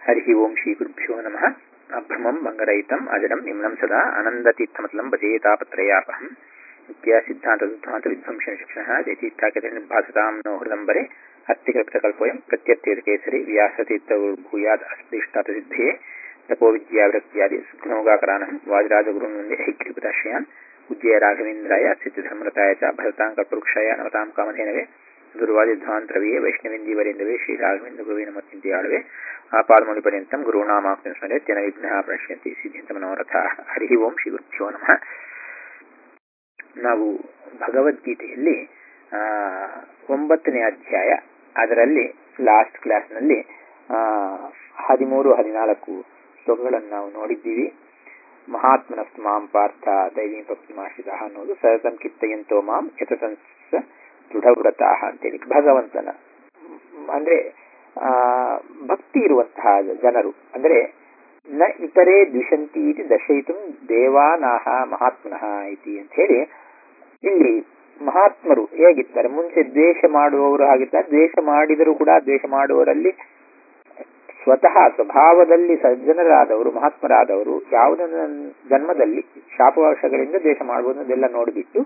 हरिः ओं श्रीगुरुभ्यो नमः अभ्रमं भङ्गरहितम् अजडं निम्नं सदा आनन्दतीर्थमतलं भजेतापत्रयापहम् नित्यासिद्धान्तसिद्धान्तविध्वंसनशिक्षणः जयतीर्थाकतिर्भासतां नो हृदम्बरे हस्तिकल्पितकल्पोऽयं प्रत्यत्येतकेसरि व्यासतीर्थभूयाद् अस्पृष्टातसिद्धे तपोविद्यावृत्त्यादि सुखनौगाकरानहं वाजराजगुरुं वन्दे हैकृपदाश्रयान् पूज्य राघवेन्द्राय सिद्धधर्मरताय च भरतां कल्पवृक्षाय नवतां कामधेनवे ದುರ್ವಾದಿಧ್ವಾಂತರವಿಯೇ ವೈಷ್ಣವೇಂದೀವರೆಂದವೇ ಶ್ರೀರಾಘವೇಂದ್ರ ಗುರುವಿನ ಮತ್ತಿಂತೆಯಾಳುವೆ ಆಪಾದಮೌಳಿ ಪರ್ಯಂತಂ ಗುರುಣಾಮಾಪ್ತಿನ ಸ್ಮರೆ ತ್ಯನ ವಿಘ್ನಃ ಪ್ರಶ್ಯಂತಿ ಸಿದ್ಧಿಂತ ಮನೋರಥ ಹರಿ ಓಂ ಶ್ರೀ ಗುರುಭ್ಯೋ ನಮಃ ನಾವು ಭಗವದ್ಗೀತೆಯಲ್ಲಿ ಒಂಬತ್ತನೇ ಅಧ್ಯಾಯ ಅದರಲ್ಲಿ ಲಾಸ್ಟ್ ಕ್ಲಾಸ್ನಲ್ಲಿ ಹದಿಮೂರು ಹದಿನಾಲ್ಕು ಶ್ಲೋಕಗಳನ್ನು ನಾವು ನೋಡಿದ್ದೀವಿ ಮಹಾತ್ಮನಸ್ತು ಮಾಂ ಪಾರ್ಥ ದೈವೀ ಭಕ್ತಿಮಾಶ್ರಿತ ಅನ್ನೋದು ಸತತಂ ಕಿತ್ತಯಂತೋ ಮಾಂ ಯತತಂಸ ದೃಢವ್ರತ ಅಂತೇಳಿ ಭಗವಂತನ ಅಂದ್ರೆ ಆ ಭಕ್ತಿ ಇರುವಂತಹ ಜನರು ಅಂದ್ರೆ ನ ಇತರೆ ದ್ವಿಷಂತಿ ಇತಿ ದರ್ಶಯಿತು ದೇವಾನಾಹ ಮಹಾತ್ಮನಃ ಇತಿ ಅಂತ ಹೇಳಿ ಇಲ್ಲಿ ಮಹಾತ್ಮರು ಹೇಗಿರ್ತಾರೆ ಮುಂಚೆ ದ್ವೇಷ ಮಾಡುವವರು ಆಗಿರ್ತಾರೆ ದ್ವೇಷ ಮಾಡಿದರೂ ಕೂಡ ದ್ವೇಷ ಮಾಡುವವರಲ್ಲಿ ಸ್ವತಃ ಸ್ವಭಾವದಲ್ಲಿ ಸಜ್ಜನರಾದವರು ಮಹಾತ್ಮರಾದವರು ಯಾವುದನ್ನ ಜನ್ಮದಲ್ಲಿ ಶಾಪವರ್ಷಗಳಿಂದ ದ್ವೇಷ ಮಾಡುವುದನ್ನೆಲ್ಲ ನೋಡಿಬಿಟ್ಟು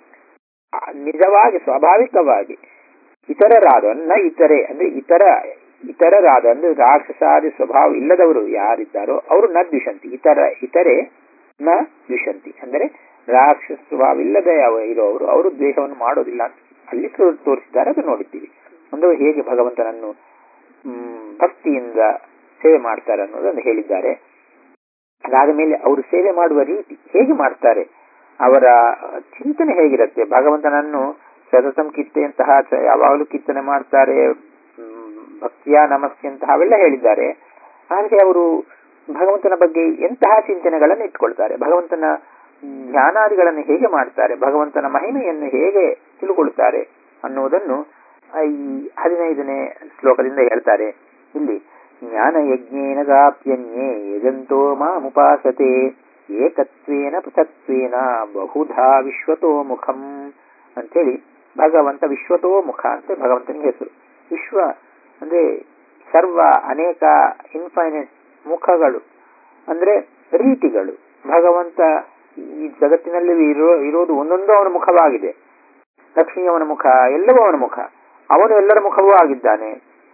ನಿಜವಾಗಿ ಸ್ವಾಭಾವಿಕವಾಗಿ ಇತರರಾದ ನ ಇತರೆ ಅಂದ್ರೆ ಇತರ ಇತರರಾದ ಅಂದ್ರೆ ರಾಕ್ಷಸಾದಿ ಸ್ವಭಾವ ಇಲ್ಲದವರು ಯಾರಿದ್ದಾರೋ ಅವರು ನ ದ್ವಿಷಂತಿ ಇತರ ಇತರೆ ನ ದ್ವಿಷಂತಿ ಅಂದರೆ ರಾಕ್ಷಸ ಸ್ವಭಾವ ಇಲ್ಲದೆ ಇರೋವರು ಅವರು ದ್ವೇಷವನ್ನು ಮಾಡೋದಿಲ್ಲ ಅಂತ ಅಲ್ಲಿ ತೋರಿಸಿದ್ದಾರೆ ಅದು ನೋಡಿದ್ದೀವಿ ಒಂದು ಹೇಗೆ ಭಗವಂತನನ್ನು ಭಕ್ತಿಯಿಂದ ಸೇವೆ ಮಾಡ್ತಾರೆ ಅನ್ನೋದನ್ನು ಹೇಳಿದ್ದಾರೆ ಅದಾದ ಮೇಲೆ ಅವರು ಸೇವೆ ಮಾಡುವ ರೀತಿ ಹೇಗೆ ಮಾಡ್ತಾರೆ ಅವರ ಚಿಂತನೆ ಹೇಗಿರುತ್ತೆ ಭಗವಂತನನ್ನು ಸತತಂ ಕಿತ್ತೆಯಂತಹ ಯಾವಾಗಲೂ ಕಿತ್ತನೆ ಮಾಡ್ತಾರೆ ಭಕ್ತಿಯ ನಮಸ್ಯಂತಹ ಅವೆಲ್ಲ ಹೇಳಿದ್ದಾರೆ ಆದರೆ ಅವರು ಭಗವಂತನ ಬಗ್ಗೆ ಎಂತಹ ಚಿಂತನೆಗಳನ್ನು ಇಟ್ಕೊಳ್ತಾರೆ ಭಗವಂತನ ಜ್ಞಾನಾದಿಗಳನ್ನು ಹೇಗೆ ಮಾಡ್ತಾರೆ ಭಗವಂತನ ಮಹಿಮೆಯನ್ನು ಹೇಗೆ ತಿಳ್ಕೊಳ್ತಾರೆ ಅನ್ನುವುದನ್ನು ಈ ಹದಿನೈದನೇ ಶ್ಲೋಕದಿಂದ ಹೇಳ್ತಾರೆ ಇಲ್ಲಿ ಜ್ಞಾನ ಯಜ್ಞೇನ ಗಾಪ್ಯನ್ಯೇ ಯಜಂತೋ ಮಾಮುಪಾಸತೆ ಏಕತ್ವೇನ ಪೃಥಕ್ವೇನ ಬಹುಧಾ ವಿಶ್ವತೋ ಮುಖಂ ಅಂತೇಳಿ ಭಗವಂತ ವಿಶ್ವತೋ ಮುಖ ಅಂತ ಭಗವಂತನಿಗೆ ಹೆಸರು ವಿಶ್ವ ಅಂದ್ರೆ ಸರ್ವ ಅನೇಕ ಇನ್ಫೈನೆಟ್ ಮುಖಗಳು ಅಂದ್ರೆ ರೀತಿಗಳು ಭಗವಂತ ಈ ಜಗತ್ತಿನಲ್ಲಿ ಇರೋ ಇರೋದು ಒಂದೊಂದು ಅವನ ಮುಖವಾಗಿದೆ ಲಕ್ಷ್ಮಿ ಅವನ ಮುಖ ಎಲ್ಲವೂ ಅವನ ಮುಖ ಅವನು ಎಲ್ಲರ ಮುಖವೂ ಆಗಿದ್ದಾನೆ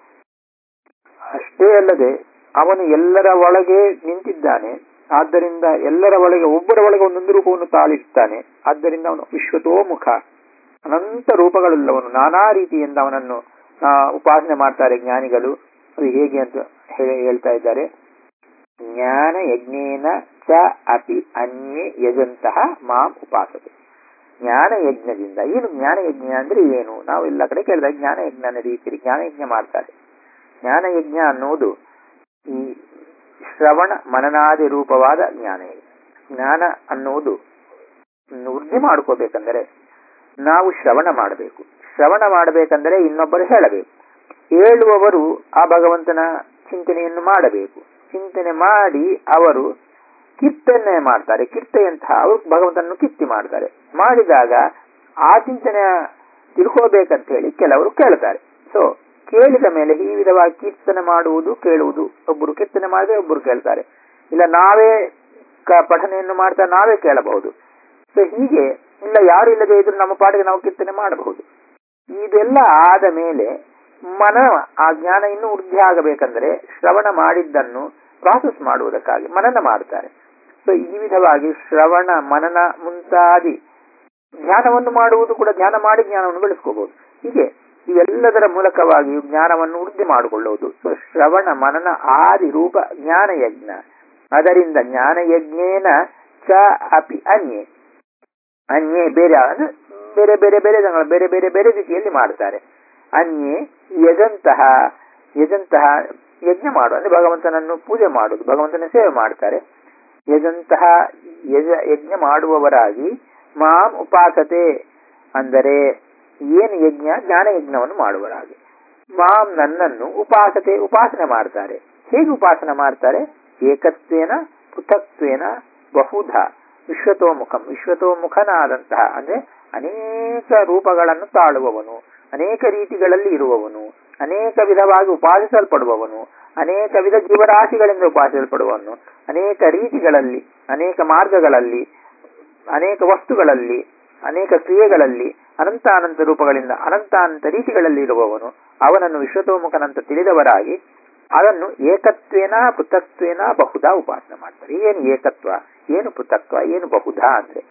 ಅಷ್ಟೇ ಅಲ್ಲದೆ ಅವನು ಎಲ್ಲರ ಒಳಗೆ ನಿಂತಿದ್ದಾನೆ ಆದ್ದರಿಂದ ಎಲ್ಲರ ಒಳಗೆ ಒಬ್ಬರ ಒಳಗೆ ಒಂದೊಂದು ರೂಪವನ್ನು ತಾಳಿರ್ತಾನೆ ಆದ್ದರಿಂದ ಅವನು ವಿಶ್ವತೋಮುಖ ಅನಂತ ರೂಪಗಳುಳ್ಳವನು ನಾನಾ ರೀತಿಯಿಂದ ಅವನನ್ನು ಉಪಾಸನೆ ಮಾಡ್ತಾರೆ ಜ್ಞಾನಿಗಳು ಅದು ಹೇಗೆ ಅಂತ ಹೇಳ್ತಾ ಇದ್ದಾರೆ ಜ್ಞಾನ ಯಜ್ಞೇನ ಚ ಅಪಿ ಅನ್ಯೇ ಯಜಂತಹ ಮಾಂ ಉಪಾಸತೆ ಜ್ಞಾನ ಯಜ್ಞದಿಂದ ಏನು ಜ್ಞಾನ ಯಜ್ಞ ಅಂದ್ರೆ ಏನು ನಾವು ಎಲ್ಲ ಕಡೆ ಕೇಳಿದಾಗ ಜ್ಞಾನ ಯಜ್ಞ ಅನ್ನೋ ರೀತಿಯಲ್ಲಿ ಜ್ಞಾನ ಯಜ್ಞ ಮಾಡ್ತಾರೆ ಜ್ಞಾನ ಯಜ್ಞ ಅನ್ನೋದು ಈ ಶ್ರವಣ ಮನನಾದಿ ರೂಪವಾದ ಜ್ಞಾನ ಜ್ಞಾನ ಅನ್ನುವುದು ವೃದ್ಧಿ ಮಾಡ್ಕೋಬೇಕಂದರೆ ನಾವು ಶ್ರವಣ ಮಾಡಬೇಕು ಶ್ರವಣ ಮಾಡಬೇಕಂದರೆ ಇನ್ನೊಬ್ಬರು ಹೇಳಬೇಕು ಹೇಳುವವರು ಆ ಭಗವಂತನ ಚಿಂತನೆಯನ್ನು ಮಾಡಬೇಕು ಚಿಂತನೆ ಮಾಡಿ ಅವರು ಕೀರ್ತನೆ ಮಾಡ್ತಾರೆ ಕೀರ್ತೆಯಂತಹ ಅವರು ಭಗವಂತನನ್ನು ಕೀರ್ತಿ ಮಾಡ್ತಾರೆ ಮಾಡಿದಾಗ ಆ ಚಿಂತನೆ ತಿಳ್ಕೋಬೇಕಂತ ಹೇಳಿ ಕೆಲವರು ಕೇಳ್ತಾರೆ ಸೊ ಕೇಳಿದ ಮೇಲೆ ಈ ವಿಧವಾಗಿ ಕೀರ್ತನೆ ಮಾಡುವುದು ಕೇಳುವುದು ಒಬ್ಬರು ಕೀರ್ತನೆ ಮಾಡಿದ್ರೆ ಒಬ್ಬರು ಕೇಳ್ತಾರೆ ಇಲ್ಲ ನಾವೇ ಪಠನೆಯನ್ನು ಮಾಡ್ತಾ ನಾವೇ ಕೇಳಬಹುದು ಸೊ ಹೀಗೆ ಇಲ್ಲ ಯಾರು ಇಲ್ಲದೆ ಇದ್ರು ನಮ್ಮ ಪಾಡಿಗೆ ನಾವು ಕೀರ್ತನೆ ಮಾಡಬಹುದು ಇದೆಲ್ಲ ಆದ ಮೇಲೆ ಮನ ಆ ಜ್ಞಾನ ಇನ್ನೂ ವೃದ್ಧಿ ಆಗಬೇಕಂದ್ರೆ ಶ್ರವಣ ಮಾಡಿದ್ದನ್ನು ಪ್ರಾಸೆಸ್ ಮಾಡುವುದಕ್ಕಾಗಿ ಮನನ ಮಾಡ್ತಾರೆ ಸೊ ಈ ವಿಧವಾಗಿ ಶ್ರವಣ ಮನನ ಮುಂತಾದಿ ಧ್ಯಾನವನ್ನು ಮಾಡುವುದು ಕೂಡ ಧ್ಯಾನ ಮಾಡಿ ಜ್ಞಾನವನ್ನು ಬೆಳೆಸ್ಕೋಬಹುದು ಹೀಗೆ ಇವೆಲ್ಲದರ ಮೂಲಕವಾಗಿ ಜ್ಞಾನವನ್ನು ವೃದ್ಧಿ ಮಾಡಿಕೊಳ್ಳುವುದು ಸೊ ಶ್ರವಣ ಮನನ ಆದಿ ರೂಪ ಜ್ಞಾನ ಯಜ್ಞ ಅದರಿಂದ ಜ್ಞಾನ ಯಜ್ಞೇನ ಚ ಅಪಿ ಅನ್ಯೇ ಅನ್ಯೇ ಬೇರೆ ಅಂದ್ರೆ ಬೇರೆ ಬೇರೆ ಬೇರೆ ಬೇರೆ ಬೇರೆ ಬೇರೆ ರೀತಿಯಲ್ಲಿ ಮಾಡ್ತಾರೆ ಅನ್ಯೇ ಯಜಂತಹ ಯಜಂತಹ ಯಜ್ಞ ಮಾಡುವ ಅಂದ್ರೆ ಭಗವಂತನನ್ನು ಪೂಜೆ ಮಾಡುವುದು ಭಗವಂತನ ಸೇವೆ ಮಾಡ್ತಾರೆ ಯಜಂತಹ ಯಜ ಯಜ್ಞ ಮಾಡುವವರಾಗಿ ಮಾಂ ಉಪಾಸತೆ ಅಂದರೆ ಏನು ಯಜ್ಞ ಜ್ಞಾನ ಯಜ್ಞವನ್ನು ಮಾಡುವರಾಗಿ ಮಾಂ ನನ್ನನ್ನು ಉಪಾಸತೆ ಉಪಾಸನೆ ಮಾಡ್ತಾರೆ ಹೇಗೆ ಉಪಾಸನೆ ಮಾಡ್ತಾರೆ ಏಕತ್ವೇನ ಪೃಥಕ್ವೇನ ಬಹುಧ ವಿಶ್ವತೋಮುಖಂ ವಿಶ್ವತೋಮುಖನಾದಂತಹ ಅಂದ್ರೆ ಅನೇಕ ರೂಪಗಳನ್ನು ತಾಳುವವನು ಅನೇಕ ರೀತಿಗಳಲ್ಲಿ ಇರುವವನು ಅನೇಕ ವಿಧವಾಗಿ ಉಪಾದಿಸಲ್ಪಡುವವನು ಅನೇಕ ವಿಧ ಜೀವರಾಶಿಗಳಿಂದ ಉಪಾಸಿಸಲ್ಪಡುವವನು ಅನೇಕ ರೀತಿಗಳಲ್ಲಿ ಅನೇಕ ಮಾರ್ಗಗಳಲ್ಲಿ ಅನೇಕ ವಸ್ತುಗಳಲ್ಲಿ ಅನೇಕ ಕ್ರಿಯೆಗಳಲ್ಲಿ ಅನಂತ ಅನಂತ ರೂಪಗಳಿಂದ ಅನಂತ ಅನಂತ ರೀತಿಗಳಲ್ಲಿ ಇರುವವನು ಅವನನ್ನು ವಿಶ್ವತೋಮುಖನಂತ ತಿಳಿದವರಾಗಿ ಅದನ್ನು ಏಕತ್ವೇನ ಪೃಥಕ್ತ್ವೇನ ಬಹುಧಾ ಉಪಾಸನೆ ಮಾಡ್ತಾರೆ ಏನು ಏಕತ್ವ ಏನು ಪೃಥಕ್ತ್ವ ಏನು ಬಹುಧಾ ಅಂದ್ರೆ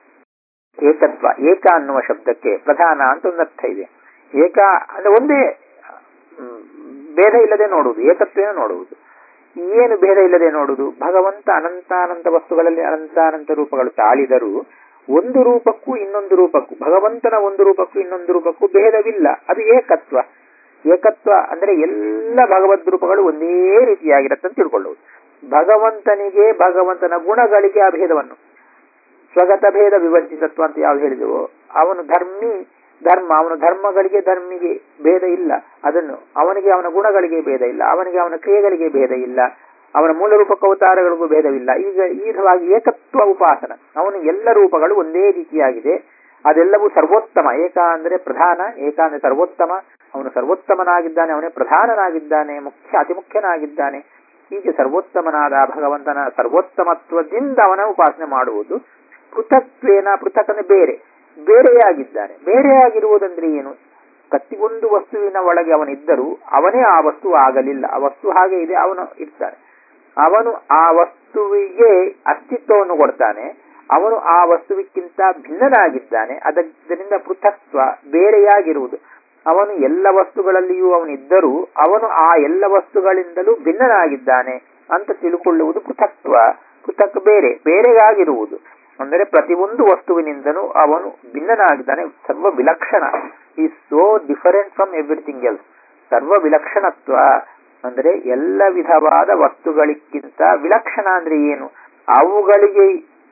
ಏಕತ್ವ ಏಕ ಅನ್ನುವ ಶಬ್ದಕ್ಕೆ ಪ್ರಧಾನ ಅಂತ ಒಂದು ಅರ್ಥ ಇದೆ ಏಕ ಅಂದ್ರೆ ಒಂದೇ ಹ್ಮ್, ಭೇದ ಇಲ್ಲದೆ ನೋಡುವುದು ಏಕತ್ವೇನ ನೋಡುವುದು ಏನು ಭೇದ ಇಲ್ಲದೆ ನೋಡುವುದು ಭಗವಂತ ಅನಂತಾನಂತ ವಸ್ತುಗಳಲ್ಲಿ ಅನಂತಾನಂತ ರೂಪಗಳು ತಾಳಿದರೂ ಒಂದು ರೂಪಕ್ಕೂ ಇನ್ನೊಂದು ರೂಪಕ್ಕೂ ಭಗವಂತನ ಒಂದು ರೂಪಕ್ಕೂ ಇನ್ನೊಂದು ರೂಪಕ್ಕೂ ಭೇದವಿಲ್ಲ ಅದು ಏಕತ್ವ ಏಕತ್ವ ಅಂದ್ರೆ ಎಲ್ಲ ಭಗವದ್ ರೂಪಗಳು ಒಂದೇ ರೀತಿಯಾಗಿರತ್ತೆ ಅಂತ ತಿಳ್ಕೊಳ್ಳುವುದು ಭಗವಂತನಿಗೆ ಭಗವಂತನ ಗುಣಗಳಿಗೆ ಆ ಭೇದವನ್ನು ಸ್ವಗತ ಭೇದ ವಿವರ್ಜಿತತ್ವ ಅಂತ ಯಾವ್ದು ಹೇಳಿದೆವೋ ಅವನು ಧರ್ಮಿ ಧರ್ಮ ಅವನ ಧರ್ಮಗಳಿಗೆ ಧರ್ಮಿಗೆ ಭೇದ ಇಲ್ಲ ಅದನ್ನು ಅವನಿಗೆ ಅವನ ಗುಣಗಳಿಗೆ ಭೇದ ಇಲ್ಲ ಅವನಿಗೆ ಅವನ ಕ್ರಿಯೆಗಳಿಗೆ ಭೇದ ಇಲ್ಲ ಅವನ ಮೂಲ ರೂಪಕ ಅವತಾರಗಳಿಗೂ ಭೇದವಿಲ್ಲ ಈಗ ಈ ವಿಧವಾಗಿ ಏಕತ್ವ ಉಪಾಸನ ಅವನು ಎಲ್ಲ ರೂಪಗಳು ಒಂದೇ ರೀತಿಯಾಗಿದೆ ಅದೆಲ್ಲವೂ ಸರ್ವೋತ್ತಮ ಏಕ ಅಂದ್ರೆ ಪ್ರಧಾನ ಏಕ ಅಂದ್ರೆ ಸರ್ವೋತ್ತಮ ಅವನು ಸರ್ವೋತ್ತಮನಾಗಿದ್ದಾನೆ ಅವನೇ ಪ್ರಧಾನನಾಗಿದ್ದಾನೆ ಮುಖ್ಯ ಅತಿ ಮುಖ್ಯನಾಗಿದ್ದಾನೆ ಹೀಗೆ ಸರ್ವೋತ್ತಮನಾದ ಭಗವಂತನ ಸರ್ವೋತ್ತಮತ್ವದಿಂದ ಅವನ ಉಪಾಸನೆ ಮಾಡುವುದು ಪೃಥಕ್ವೇನ ಪೃಥಕ್ ಅಂದ್ರೆ ಬೇರೆ ಬೇರೆಯಾಗಿದ್ದಾನೆ ಬೇರೆಯಾಗಿರುವುದಂದ್ರೆ ಏನು ಪ್ರತಿಯೊಂದು ವಸ್ತುವಿನ ಒಳಗೆ ಅವನಿದ್ದರೂ ಅವನೇ ಆ ವಸ್ತು ಆಗಲಿಲ್ಲ ಆ ವಸ್ತು ಹಾಗೆ ಇದೆ ಅವನು ಇರ್ತಾನೆ ಅವನು ಆ ವಸ್ತುವಿಗೆ ಅಸ್ತಿತ್ವವನ್ನು ಕೊಡ್ತಾನೆ ಅವನು ಆ ವಸ್ತುವಿಕ್ಕಿಂತ ಭಿನ್ನನಾಗಿದ್ದಾನೆ ಅದರಿಂದ ಪೃಥಕ್ತ್ವ ಬೇರೆಯಾಗಿರುವುದು ಅವನು ಎಲ್ಲ ವಸ್ತುಗಳಲ್ಲಿಯೂ ಅವನಿದ್ದರೂ ಅವನು ಆ ಎಲ್ಲ ವಸ್ತುಗಳಿಂದಲೂ ಭಿನ್ನನಾಗಿದ್ದಾನೆ ಅಂತ ತಿಳ್ಕೊಳ್ಳುವುದು ಪೃಥಕ್ತ್ವ ಪೃಥಕ್ ಬೇರೆ ಬೇರೆಯಾಗಿರುವುದು ಅಂದರೆ ಪ್ರತಿಯೊಂದು ವಸ್ತುವಿನಿಂದನೂ ಅವನು ಭಿನ್ನನಾಗಿದ್ದಾನೆ ಸರ್ವ ವಿಲಕ್ಷಣ ಈ so different from everything else ಸರ್ವ ವಿಲಕ್ಷಣತ್ವ ಅಂದರೆ ಎಲ್ಲ ವಿಧವಾದ ವಸ್ತುಗಳಿಗಿಂತ ವಿಲಕ್ಷಣ ಅಂದ್ರೆ ಏನು ಅವುಗಳಿಗೆ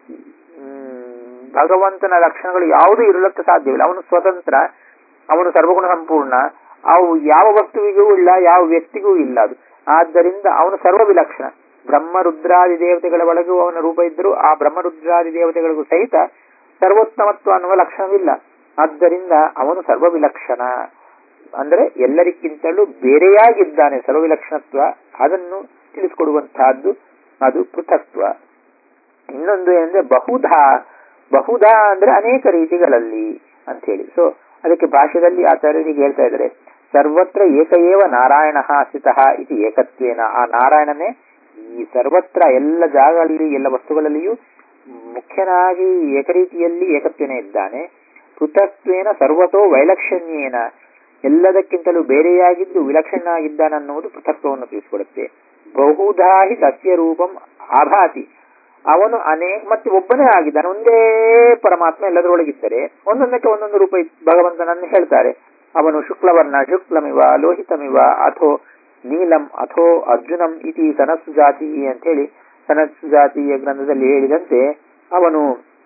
ಮ್, ಭಗವಂತನ ಲಕ್ಷಣಗಳು ಯಾವುದೂ ಇರಲಿಕ್ಕೆ ಸಾಧ್ಯವಿಲ್ಲ ಅವನು ಸ್ವತಂತ್ರ ಅವನು ಸರ್ವಗುಣ ಸಂಪೂರ್ಣ ಅವು ಯಾವ ವಸ್ತುವಿಗೂ ಇಲ್ಲ ಯಾವ ವ್ಯಕ್ತಿಗೂ ಇಲ್ಲ ಅದು ಆದ್ದರಿಂದ ಅವನು ಸರ್ವ ವಿಲಕ್ಷಣ ಬ್ರಹ್ಮ ರುದ್ರಾದಿ ದೇವತೆಗಳ ಒಳಗೂ ಅವನ ರೂಪ ಇದ್ದರೂ ಆ ಬ್ರಹ್ಮ ರುದ್ರಾದಿ ದೇವತೆಗಳಿಗೂ ಸಹಿತ ಸರ್ವೋತ್ತಮತ್ವ ಅನ್ನುವ ಲಕ್ಷಣವಿಲ್ಲ ಆದ್ದರಿಂದ ಅವನು ಸರ್ವ ವಿಲಕ್ಷಣ ಅಂದರೆ ಎಲ್ಲರಿಗಿಂತಲೂ ಬೇರೆಯಾಗಿದ್ದಾನೆ ಸರ್ವವಿಲಕ್ಷಣತ್ವ ಅದನ್ನು ತಿಳಿಸಿಕೊಡುವಂತಹದ್ದು ಅದು ಪೃಥಕ್ತ್ವ ಇನ್ನೊಂದು ಏನಂದ್ರೆ ಬಹುಧಾ ಬಹುಧಾ ಅಂದ್ರೆ ಅನೇಕ ರೀತಿಗಳಲ್ಲಿ ಅಂತ ಹೇಳಿ ಸೊ ಅದಕ್ಕೆ ಭಾಷೆಯಲ್ಲಿ ಆಚಾರ್ಯರಿಗೆ ಹೇಳ್ತಾ ಇದ್ದಾರೆ ಸರ್ವತ್ರ ಏಕಏವ ನಾರಾಯಣ ಸ್ಥಿತಃ ಇದು ಏಕತ್ವೇನ ಆ ನಾರಾಯಣನೇ ಈ ಸರ್ವತ್ರ ಎಲ್ಲ ಜಾಗಗಳಲ್ಲಿ ಎಲ್ಲ ವಸ್ತುಗಳಲ್ಲಿಯೂ ಮುಖ್ಯನಾಗಿ ಏಕರೀತಿಯಲ್ಲಿ ಏಕತ್ವೇನ ಇದ್ದಾನೆ ಪೃಥಕ್ವೇನ ಸರ್ವತೋ ವೈಲಕ್ಷಣ್ಯೇನ ಎಲ್ಲದಕ್ಕಿಂತಲೂ ಬೇರೆಯಾಗಿದ್ದು ವಿಲಕ್ಷಣನಾಗಿದ್ದಾನೆ ಅನ್ನುವುದು ಪೃಥಕ್ತ್ವವನ್ನು ತಿಳಿಸಿಕೊಡುತ್ತೆ ಬಹುಧಾ ಹಿ ಸತ್ಯ ರೂಪಂ ಆಭಾತಿ ಅವನು ಅನೇಕ ಮತ್ತೆ ಒಬ್ಬನೇ ಆಗಿದ್ದಾನೆ ಒಂದೇ ಪರಮಾತ್ಮ ಎಲ್ಲದರೊಳಗಿದ್ದರೆ ಒಂದೊಂದಕ್ಕೆ ಒಂದೊಂದು ರೂಪ ಇದ್- ಭಗವಂತನನ್ನು ಹೇಳ್ತಾರೆ ಅವನು ಶುಕ್ಲವರ್ಣ ಶುಕ್ಲಮಿವ ಲೋಹಿತಮಿವ ಅಥೋ ನೀಲಂ ಅಥೋ ಅರ್ಜುನಂ ಇತಿ ಸನಸ್ಸು ಜಾತಿ ಅಂತ ಹೇಳಿ ಸನಸ್ಸು ಜಾತಿಯ ಗ್ರಂಥದಲ್ಲಿ ಹೇಳಿದಂತೆ ಅವನು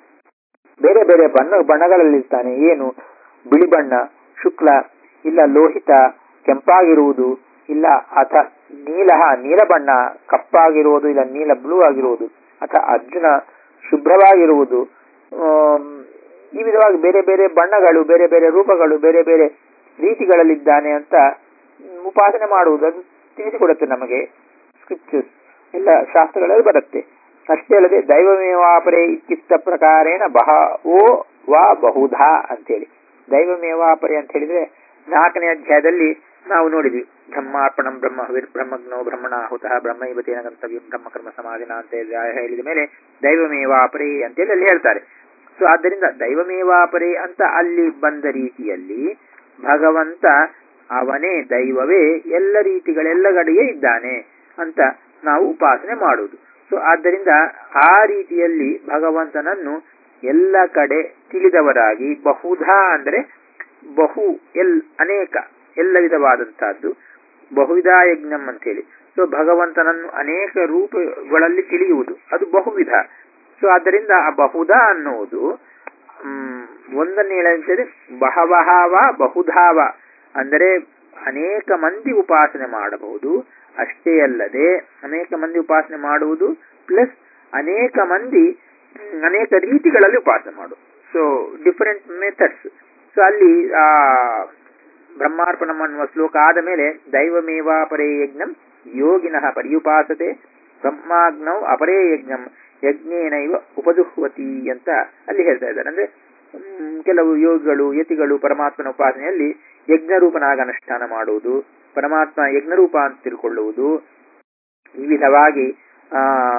ಬೇರೆ ಬೇರೆ ಬಣ್ಣ ಬಣ್ಣಗಳಲ್ಲಿರ್ತಾನೆ ಏನು ಬಿಳಿ ಬಣ್ಣ ಶುಕ್ಲ ಇಲ್ಲ ಲೋಹಿತ ಕೆಂಪಾಗಿರುವುದು ಇಲ್ಲ ಅಥ ನೀಲ ನೀಲ ಬಣ್ಣ ಕಪ್ಪಾಗಿರುವುದು ಇಲ್ಲ ನೀಲ ಬ್ಲೂ ಆಗಿರುವುದು ಅಥವಾ ಅರ್ಜುನ ಶುಭ್ರವಾಗಿರುವುದು ಆಮ್, ಈ ವಿಧವಾಗಿ ಬೇರೆ ಬೇರೆ ಬಣ್ಣಗಳು ಬೇರೆ ಬೇರೆ ರೂಪಗಳು ಬೇರೆ ಬೇರೆ ರೀತಿಗಳಲ್ಲಿದ್ದಾನೆ ಅಂತ ಉಪಾಸನೆ ಮಾಡುವುದು ಅದು ತಿಳಿಸಿಕೊಡುತ್ತೆ ನಮಗೆ ಸ್ಕ್ರಿಪ್ಚರ್ಸ್ ಎಲ್ಲ ಶಾಸ್ತ್ರಗಳಲ್ಲಿ ಬರುತ್ತೆ ಅಷ್ಟೇ ಅಲ್ಲದೆ ದೈವಮೇವಾಪರೆ ಇತ್ಯುಕ್ತ ಪ್ರಕಾರೇಣ ಬಹವೋ ವಾ ಬಹುಧಾ ಅಂತೇಳಿ ದೈವಮೇವಾಪರೆ ಅಂತ ಹೇಳಿದ್ರೆ ನಾಲ್ಕನೇ ಅಧ್ಯಾಯದಲ್ಲಿ ನಾವು ನೋಡಿದ್ವಿ ಬ್ರಹ್ಮಾರ್ಪಣಂ ಬ್ರಹ್ಮ ಹವಿರ್ ಬ್ರಹ್ಮಜ್ಞೋ ಬ್ರಹ್ಮಣಾಹುತಃ ಬ್ರಹ್ಮೈವತೇನ ಗಂತವ್ಯಂ ಬ್ರಹ್ಮಕರ್ಮ ಸಮಾಧಿನ ಅಂತ ಹೇಳಿ ಹೇಳಿದ ಮೇಲೆ ದೈವಮೇವಾಪರೆ ಅಂತೇಳಿ ಅಲ್ಲಿ ಹೇಳ್ತಾರೆ ಸೊ ಆದ್ದರಿಂದ ದೈವಮೇವಾಪರೆ ಅಂತ ಅಲ್ಲಿ ಬಂದ ರೀತಿಯಲ್ಲಿ ಭಗವಂತ ಅವನೇ ದೈವವೇ ಎಲ್ಲ ರೀತಿಗಳೆಲ್ಲ ಕಡೆಯೇ ಇದ್ದಾನೆ ಅಂತ ನಾವು ಉಪಾಸನೆ ಮಾಡುವುದು ಸೊ ಆದ್ದರಿಂದ ಆ ರೀತಿಯಲ್ಲಿ ಭಗವಂತನನ್ನು ಎಲ್ಲ ಕಡೆ ತಿಳಿದವರಾಗಿ ಬಹುಧಾ ಅಂದ್ರೆ ಬಹು ಎಲ್ ಅನೇಕ ಎಲ್ಲ ವಿಧವಾದಂತಹದ್ದು ಬಹುವಿಧ ಯಜ್ಞಂ ಅಂತೇಳಿ ಸೊ ಭಗವಂತನನ್ನು ಅನೇಕ ರೂಪಗಳಲ್ಲಿ ತಿಳಿಯುವುದು ಅದು ಬಹುವಿಧ ಸೊ ಆದ್ದರಿಂದ ಆ ಬಹುಧ ಅನ್ನುವುದು ಹ್ಮ್, ಒಂದನ್ನು ಹೇಳಂತಂದ್ರೆ ಬಹವಹಾವ ಬಹುಧಾವ ಅಂದರೆ ಅನೇಕ ಮಂದಿ ಉಪಾಸನೆ ಮಾಡಬಹುದು ಅಷ್ಟೇ ಅಲ್ಲದೆ ಅನೇಕ ಮಂದಿ ಉಪಾಸನೆ ಮಾಡುವುದು ಪ್ಲಸ್ ಅನೇಕ ಮಂದಿ ಹ್ಮ್, ಅನೇಕ ರೀತಿಗಳಲ್ಲಿ ಉಪಾಸನೆ ಮಾಡುದು ಸೊ ಡಿಫರೆಂಟ್ ಮೆಥಡ್ಸ್ ಸೊ ಅಲ್ಲಿ ಆ ಬ್ರಹ್ಮಾರ್ಪಣಂ ಅನ್ನುವ ಶ್ಲೋಕ ಆದ ಮೇಲೆ ದೈವಮೇವಾಪರೇ ಯಜ್ಞಂ ಯೋಗಿನಃ ಪರ್ಯುಪಾಸತೆ ಬ್ರಹ್ಮಾಗ್ನೌ ಅಪರೇ ಯಜ್ಞಂ ಯಜ್ಞೇನೈವ ಉಪಜುಹ್ವತಿ ಅಂತ ಅಲ್ಲಿ ಹೇಳ್ತಾ ಇದ್ದಾರೆ ಅಂದ್ರೆ ಹ್ಮ್, ಕೆಲವು ಯೋಗಿಗಳು ಯತಿಗಳು ಪರಮಾತ್ಮನ ಉಪಾಸನೆಯಲ್ಲಿ ಯಜ್ಞರೂಪನಾಗ ಅನುಷ್ಠಾನ ಮಾಡುವುದು ಪರಮಾತ್ಮ ಯಜ್ಞರೂಪ ಅಂತ ತಿಳ್ಕೊಳ್ಳುವುದು ಈ ವಿಧವಾಗಿ ಆ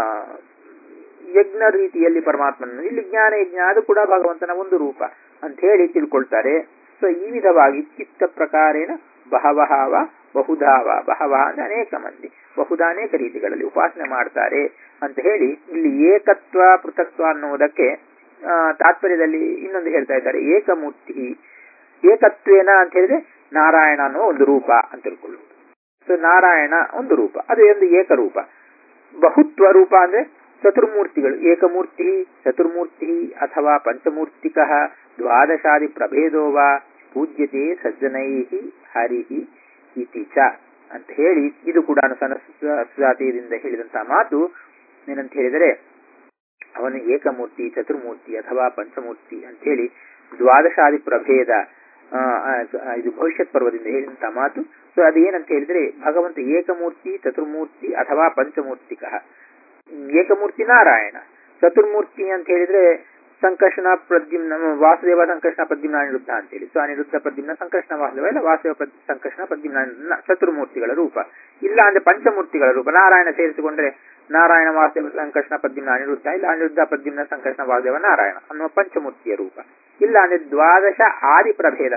ಯಜ್ಞ ರೀತಿಯಲ್ಲಿ ಪರಮಾತ್ಮನನ್ನು ಇಲ್ಲಿ ಜ್ಞಾನ ಯಜ್ಞ ಅದು ಕೂಡ ಭಗವಂತನ ಒಂದು ರೂಪ ಅಂತ ಹೇಳಿ ತಿಳ್ಕೊಳ್ತಾರೆ ಸೊ ಈ ವಿಧವಾಗಿ ಚಿತ್ತ ಪ್ರಕಾರೇಣ ಬಹವಹಾವ ಬಹುಧಾವ ಬಹವ ಅಂದ್ರೆ ಅನೇಕ ಮಂದಿ ಬಹುಧ ಅನೇಕ ರೀತಿಗಳಲ್ಲಿ ಉಪಾಸನೆ ಮಾಡ್ತಾರೆ ಅಂತ ಹೇಳಿ ಇಲ್ಲಿ ಏಕತ್ವ ಪೃಥಕ್ತ್ವ ಅನ್ನುವುದಕ್ಕೆ ಆ, ತಾತ್ಪರ್ಯದಲ್ಲಿ ಇನ್ನೊಂದು ಹೇಳ್ತಾ ಇದ್ದಾರೆ ಏಕಮೂರ್ತಿ ಏಕತ್ವೇನ ಅಂತ ಹೇಳಿದ್ರೆ ನಾರಾಯಣ ಅನ್ನುವ ಒಂದು ರೂಪ ಅಂತ ತಿಳ್ಕೊಳ್ಳುವುದು ಸೊ ನಾರಾಯಣ ಒಂದು ರೂಪ ಅದು ಒಂದು ಏಕರೂಪ ಬಹುತ್ವ ರೂಪ ಅಂದ್ರೆ ಚತುರ್ಮೂರ್ತಿಗಳು ಏಕಮೂರ್ತಿ ಚತುರ್ಮೂರ್ತಿ ಅಥವಾ ಪಂಚಮೂರ್ತಿಕ ದ್ವಾದಶಾದಿ ಪ್ರಭೇದೋ ವಾ ಪೂಜ್ಯತೆ ಸಜ್ಜನೈ ಹರಿಹಿ ಇತಿ ಚ ಅಂತ ಹೇಳಿ ಇದು ಕೂಡ ಸುಜಾತಿಯಿಂದ ಹೇಳಿದಂತಹ ಮಾತು ಏನಂತ ಹೇಳಿದರೆ ಅವನು ಏಕಮೂರ್ತಿ ಚತುರ್ಮೂರ್ತಿ ಅಥವಾ ಪಂಚಮೂರ್ತಿ ಅಂತ ಹೇಳಿ ದ್ವಾದಶಾದಿ ಪ್ರಭೇದ ಆ, ಆ, ಇದು ಭವಿಷ್ಯತ್ ಪರ್ವದಿಂದ ಹೇಳಿದಂತಹ ಮಾತು ಸೊ ಅದೇನಂತ ಹೇಳಿದ್ರೆ ಭಗವಂತ ಏಕಮೂರ್ತಿ ಚತುರ್ಮೂರ್ತಿ ಅಥವಾ ಪಂಚಮೂರ್ತಿಕ ಏಕಮೂರ್ತಿ ನಾರಾಯಣ ಚತುರ್ಮೂರ್ತಿ ಅಂತ ಹೇಳಿದ್ರೆ ಸಂಕರ್ಷಣ ಪ್ರದ್ಯುಮ್ನ ವಾಸುದೇವ ಸಂಕರ್ಷಣ ಪ್ರದ್ಯುಮ್ನ ಅನಿರುದ್ಧ ಅಂತೇಳಿ ಸೊ ಅನಿರುದ್ಧ ಪ್ರದ್ಯುಮ್ನ ಸಂಕರ್ಷಣ ವಾಸುದೇವ ಇಲ್ಲ ವಾಸುದೇವ ಪ್ರದ್- ಸಂಕರ್ಷಣ ಪ್ರದ್ಯುಮ್ನ ಅನಿರುದ್ಧ ಚತುರ್ಮೂರ್ತಿಗಳ ರೂಪ ಇಲ್ಲ ಅಂದ್ರೆ ಪಂಚಮೂರ್ತಿಗಳ ರೂಪ ನಾರಾಯಣ ಸೇರಿಸಿಕೊಂಡ್ರೆ ನಾರಾಯಣ ವಾಸುದೇವ ಸಂಕರ್ಷಣ ಪ್ರದ್ಯುಮ್ನ ಅನಿರುದ್ಧ ಇಲ್ಲ ಅನಿರುದ್ಧ ಪ್ರದ್ಯುಮ್ನ ಸಂಕರ್ಷಣ ವಾಸುದೇವ ನಾರಾಯಣ ಅನ್ನುವ ಪಂಚಮೂರ್ತಿಯ ರೂಪ ಇಲ್ಲ ಅಂದ್ರೆ ದ್ವಾದಶ ಆದಿ ಪ್ರಭೇದ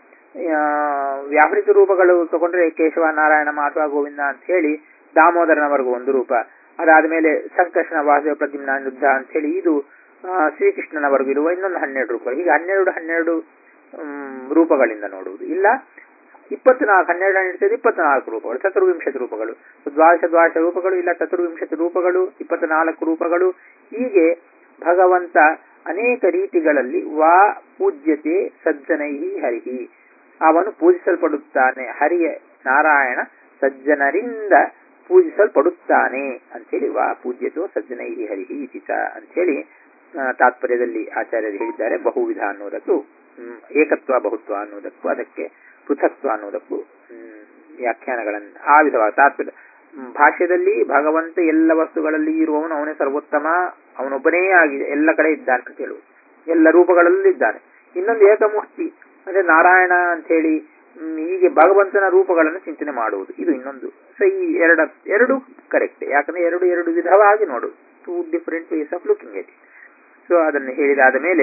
ಆ, ವ್ಯಾಹೃತ ರೂಪಗಳು ತಗೊಂಡ್ರೆ ಕೇಶವ ನಾರಾಯಣ ಮಾಧವ ಗೋವಿಂದ ಅಂತ ಹೇಳಿ ದಾಮೋದರನವರೆಗೂ ಒಂದು ರೂಪ ಅದಾದ್ಮೇಲೆ ಸಂಕರ್ಷಣ ವಾಸುದೇವ ಪ್ರದ್ಯುಮ್ನ ಅನಿರುದ್ಧ ಅಂತ ಹೇಳಿ ಇದು ಆ, ಶ್ರೀಕೃಷ್ಣನವರೆಗೂ ಇರುವ ಇನ್ನೊಂದು ಹನ್ನೆರಡು ರೂಪಗಳು ಹೀಗೆ ಹನ್ನೆರಡು ಹನ್ನೆರಡು ಮ್, ರೂಪಗಳಿಂದ ನೋಡುವುದು ಇಲ್ಲ ಇಪ್ಪತ್ನಾಲ್ಕು ಹನ್ನೆರಡು ಹನ್ನೆರಡು ಇಪ್ಪತ್ನಾಲ್ಕು ರೂಪಗಳು ಚತುರ್ವಿಂಶತಿ ರೂಪಗಳು ದ್ವಾದಶ ದ್ವಾದಶ ರೂಪಗಳು ಇಲ್ಲ ಚತುರ್ವಿಂಶತಿ ರೂಪಗಳು ಇಪ್ಪತ್ನಾಲ್ಕು ರೂಪಗಳು ಹೀಗೆ ಭಗವಂತ ಅನೇಕ ರೀತಿಗಳಲ್ಲಿ ವಾ ಪೂಜ್ಯತೆ ಸಜ್ಜನೈ ಹರಿಹಿ ಅವನು ಪೂಜಿಸಲ್ಪಡುತ್ತಾನೆ ಹರಿಯ ನಾರಾಯಣ ಸಜ್ಜನರಿಂದ ಪೂಜಿಸಲ್ಪಡುತ್ತಾನೆ ಅಂತೇಳಿ ವಾ ಪೂಜ್ಯತೋ ಸಜ್ಜನೈ ಹರಿಹಿ ಇತಿ ಚ ಅಂತೇಳಿ ಆ, ತಾತ್ಪರ್ಯದಲ್ಲಿ ಆಚಾರ್ಯರು ಹೇಳಿದ್ದಾರೆ ಬಹುವಿಧ ಅನ್ನೋದಕ್ಕೂ ಹ್ಮ್, ಏಕತ್ವ ಬಹುತ್ವ ಅನ್ನೋದಕ್ಕೂ ಅದಕ್ಕೆ ಪೃಥಕ್ತ್ವ ಅನ್ನೋದಕ್ಕೂ ಹ್ಮ್, ವ್ಯಾಖ್ಯಾನಗಳನ್ನು ಆ ವಿಧವಾದ ತಾತ್ಪರ್ಯ ಹ್ಮ್, ಭಾಷ್ಯದಲ್ಲಿ ಭಗವಂತ ಎಲ್ಲ ವಸ್ತುಗಳಲ್ಲಿ ಇರುವವನು ಅವನೇ ಸರ್ವೋತ್ತಮ ಅವನೊಬ್ಬನೇ ಆಗಿದೆ ಎಲ್ಲ ಕಡೆ ಇದ್ದಾನೆ ಅಂತ ಹೇಳುವುದು ಎಲ್ಲ ರೂಪಗಳಲ್ಲಿ ಇದ್ದಾನೆ ಇನ್ನೊಂದು ಏಕಮೂರ್ತಿ ಅಂದ್ರೆ ನಾರಾಯಣ ಅಂತ ಹೇಳಿ ಹ್ಮ್, ಹೀಗೆ ಭಗವಂತನ ರೂಪಗಳನ್ನು ಚಿಂತನೆ ಮಾಡುವುದು ಇದು ಇನ್ನೊಂದು ಸೊ ಈ ಎರಡ ಎರಡು ಕರೆಕ್ಟ್ ಯಾಕಂದ್ರೆ ಎರಡು ಎರಡು ವಿಧವಾಗಿ ನೋಡು two different ways of looking at so ಅದನ್ನು ಹೇಳಿದಾದ ಮೇಲೆ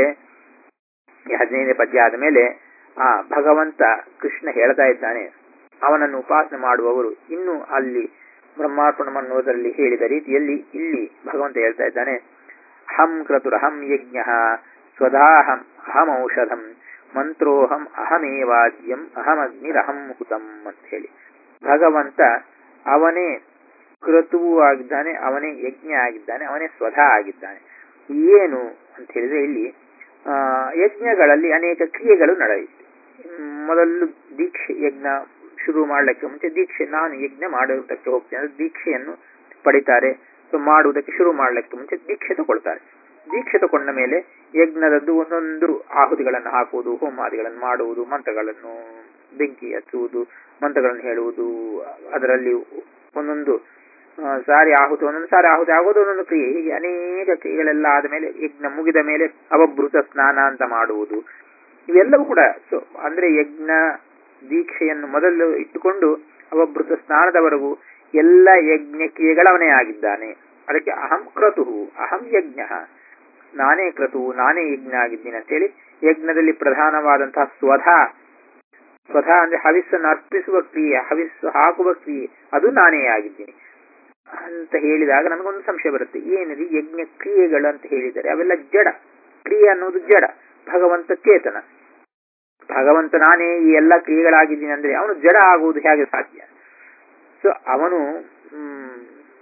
ಈ ಹದಿನೈದನೇ ಪದ್ಯ ಆದ ಮೇಲೆ ಆ ಭಗವಂತ ಕೃಷ್ಣ ಹೇಳ್ತಾ ಇದ್ದಾನೆ ಅವನನ್ನು ಉಪಾಸನೆ ಮಾಡುವವರು ಇನ್ನು ಅಲ್ಲಿ ಬ್ರಹ್ಮಾರ್ಪಣ ಅನ್ನೋದರಲ್ಲಿ ಹೇಳಿದ ರೀತಿಯಲ್ಲಿ ಇಲ್ಲಿ ಭಗವಂತ ಹೇಳ್ತಾ ಇದ್ದಾನೆ ಹಂ ಕ್ರತುರಹಂ ಯಜ್ಞ ಸ್ವದಾಹಂ ಅಹಂ ಔಷಧಂ ಮಂತ್ರೋಹಂ ಅಹಮೇವಾದ್ಯಂ ಅಹಮಗ್ನಿರಹಂ ಹುತಂ ಅಂತ ಹೇಳಿ ಭಗವಂತ ಅವನೇ ಕ್ರತುವು ಆಗಿದ್ದಾನೆ ಅವನೇ ಯಜ್ಞ ಆಗಿದ್ದಾನೆ ಅವನೇ ಸ್ವಧಾ ಆಗಿದ್ದಾನೆ ಏನು ಅಂತ ಹೇಳಿದ್ರೆ ಇಲ್ಲಿ ಆ, ಯಜ್ಞಗಳಲ್ಲಿ ಅನೇಕ ಕ್ರಿಯೆಗಳು ನಡೆಯುತ್ತೆ ಹ್ಮ್, ಮೊದಲು ದೀಕ್ಷೆ ಯಜ್ಞ ಶುರು ಮಾಡ್ಲಿಕ್ಕೆ ಮುಂಚೆ ದೀಕ್ಷೆ ನಾನು ಯಜ್ಞ ಮಾಡುವುದಕ್ಕೆ ಹೋಗ್ತೇನೆ ಅಂದ್ರೆ ದೀಕ್ಷೆಯನ್ನು ಪಡಿತಾರೆ ಸೊ ಮಾಡುವುದಕ್ಕೆ ಶುರು ಮಾಡ್ಲಿಕ್ಕೆ ಮುಂಚೆ ದೀಕ್ಷೆ ತಗೊಳ್ತಾರೆ ದೀಕ್ಷೆ ತಗೊಂಡ ಮೇಲೆ ಯಜ್ಞದದ್ದು ಒಂದೊಂದು ಆಹುತಿಗಳನ್ನು ಹಾಕುವುದು ಹೋಮಾದಿಗಳನ್ನು ಮಾಡುವುದು ಮಂತ್ರಗಳನ್ನು ಬೆಂಕಿ ಹಚ್ಚುವುದು ಮಂತ್ರಗಳನ್ನು ಹೇಳುವುದು ಅದರಲ್ಲಿ ಒಂದೊಂದು ಆ, ಸಾರಿ ಆಹುತಿ ಒಂದೊಂದು ಸಾರಿ ಆಹುತಿ ಆಗೋದು ಒಂದೊಂದು ಕ್ರಿಯೆ ಹೀಗೆ ಅನೇಕ ಕ್ರಿಯೆಗಳೆಲ್ಲ ಆದ ಮೇಲೆ ಯಜ್ಞ ಮುಗಿದ ಮೇಲೆ ಅವಭೃತ ಸ್ನಾನ ಅಂತ ಮಾಡುವುದು ಇವೆಲ್ಲವೂ ಕೂಡ ಸೊ ಅಂದ್ರೆ ಯಜ್ಞ ದೀಕ್ಷೆಯನ್ನು ಮೊದಲು ಇಟ್ಟುಕೊಂಡು ಅವಭೃತ ಸ್ನಾನದವರೆಗೂ ಎಲ್ಲ ಯಜ್ಞ ಕ್ರಿಯೆಗಳವನೇ ಆಗಿದ್ದಾನೆ ಅದಕ್ಕೆ ಅಹಂ ಕ್ರತು ಅಹಂ ಯಜ್ಞ ನಾನೇ ಕ್ರತು ನಾನೇ ಯಜ್ಞ ಆಗಿದ್ದೀನಿ ಅಂತೇಳಿ ಯಜ್ಞದಲ್ಲಿ ಪ್ರಧಾನವಾದಂತಹ ಸ್ವಧಾ ಸ್ವಧಾ ಅಂದ್ರೆ ಹವಿಸ್ಸನ್ನು ಅರ್ಪಿಸುವ ಕ್ರಿಯೆ ಹವಿಸ್ಸು ಹಾಕುವ ಕ್ರಿಯೆ ಅದು ನಾನೇ ಆಗಿದ್ದೀನಿ ಅಂತ ಹೇಳಿದಾಗ ನನಗೊಂದು ಸಂಶಯ ಬರುತ್ತೆ ಏನಿದೆ ಯಜ್ಞ ಕ್ರಿಯೆಗಳು ಅಂತ ಹೇಳಿದರೆ ಅವೆಲ್ಲ ಜಡ ಕ್ರಿಯೆ ಅನ್ನೋದು ಜಡ ಭಗವಂತ ಚೇತನ ಭಗವಂತ ನಾನೇ ಈ ಎಲ್ಲ ಕ್ರಿಯೆಗಳಾಗಿದ್ದೀನಿ ಅಂದ್ರೆ ಅವನು ಜಡ ಆಗುವುದು ಹೇಗೆ ಸಾಧ್ಯ ಸೊ ಅವನು ಹ್ಮ್,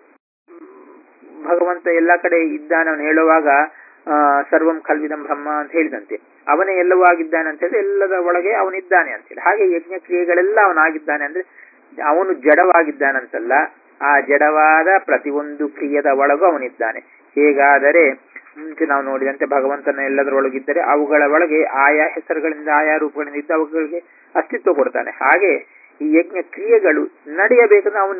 ಭಗವಂತ ಎಲ್ಲ ಕಡೆ ಇದ್ದಾನೆ ಅವನು ಹೇಳುವಾಗ ಆ, ಸರ್ವಂ ಕಲ್ವಿದಂ ಬ್ರಹ್ಮ ಅಂತ ಹೇಳಿದಂತೆ ಅವನೇ ಎಲ್ಲವೂ ಆಗಿದ್ದಾನೆ ಅಂತ ಹೇಳಿದ್ರೆ ಎಲ್ಲದ ಒಳಗೆ ಅವನಿದ್ದಾನೆ ಅಂತ ಹೇಳಿ ಹಾಗೆ ಯಜ್ಞ ಕ್ರಿಯೆಗಳೆಲ್ಲ ಅವನಾಗಿದ್ದಾನೆ ಅಂದ್ರೆ ಅವನು ಜಡವಾಗಿದ್ದಾನಂತಲ್ಲ ಆ ಜಡವಾದ ಪ್ರತಿಯೊಂದು ಕ್ರಿಯೆದ ಒಳಗೂ ಅವನಿದ್ದಾನೆ ಹೇಗಾದರೆ ಮುಂಚೆ ನಾವು ನೋಡಿದಂತೆ ಭಗವಂತನ ಎಲ್ಲದರೊಳಗಿದ್ದರೆ ಅವುಗಳ ಒಳಗೆ ಆಯಾ ಹೆಸರುಗಳಿಂದ ಆಯಾ ರೂಪಗಳಿಂದ ಇದ್ದು ಅವುಗಳಿಗೆ ಅಸ್ತಿತ್ವ ಕೊಡ್ತಾನೆ ಹಾಗೆ ಈ ಯಜ್ಞ ಕ್ರಿಯೆಗಳು ನಡೆಯಬೇಕಂದ್ರೆ ಅವನು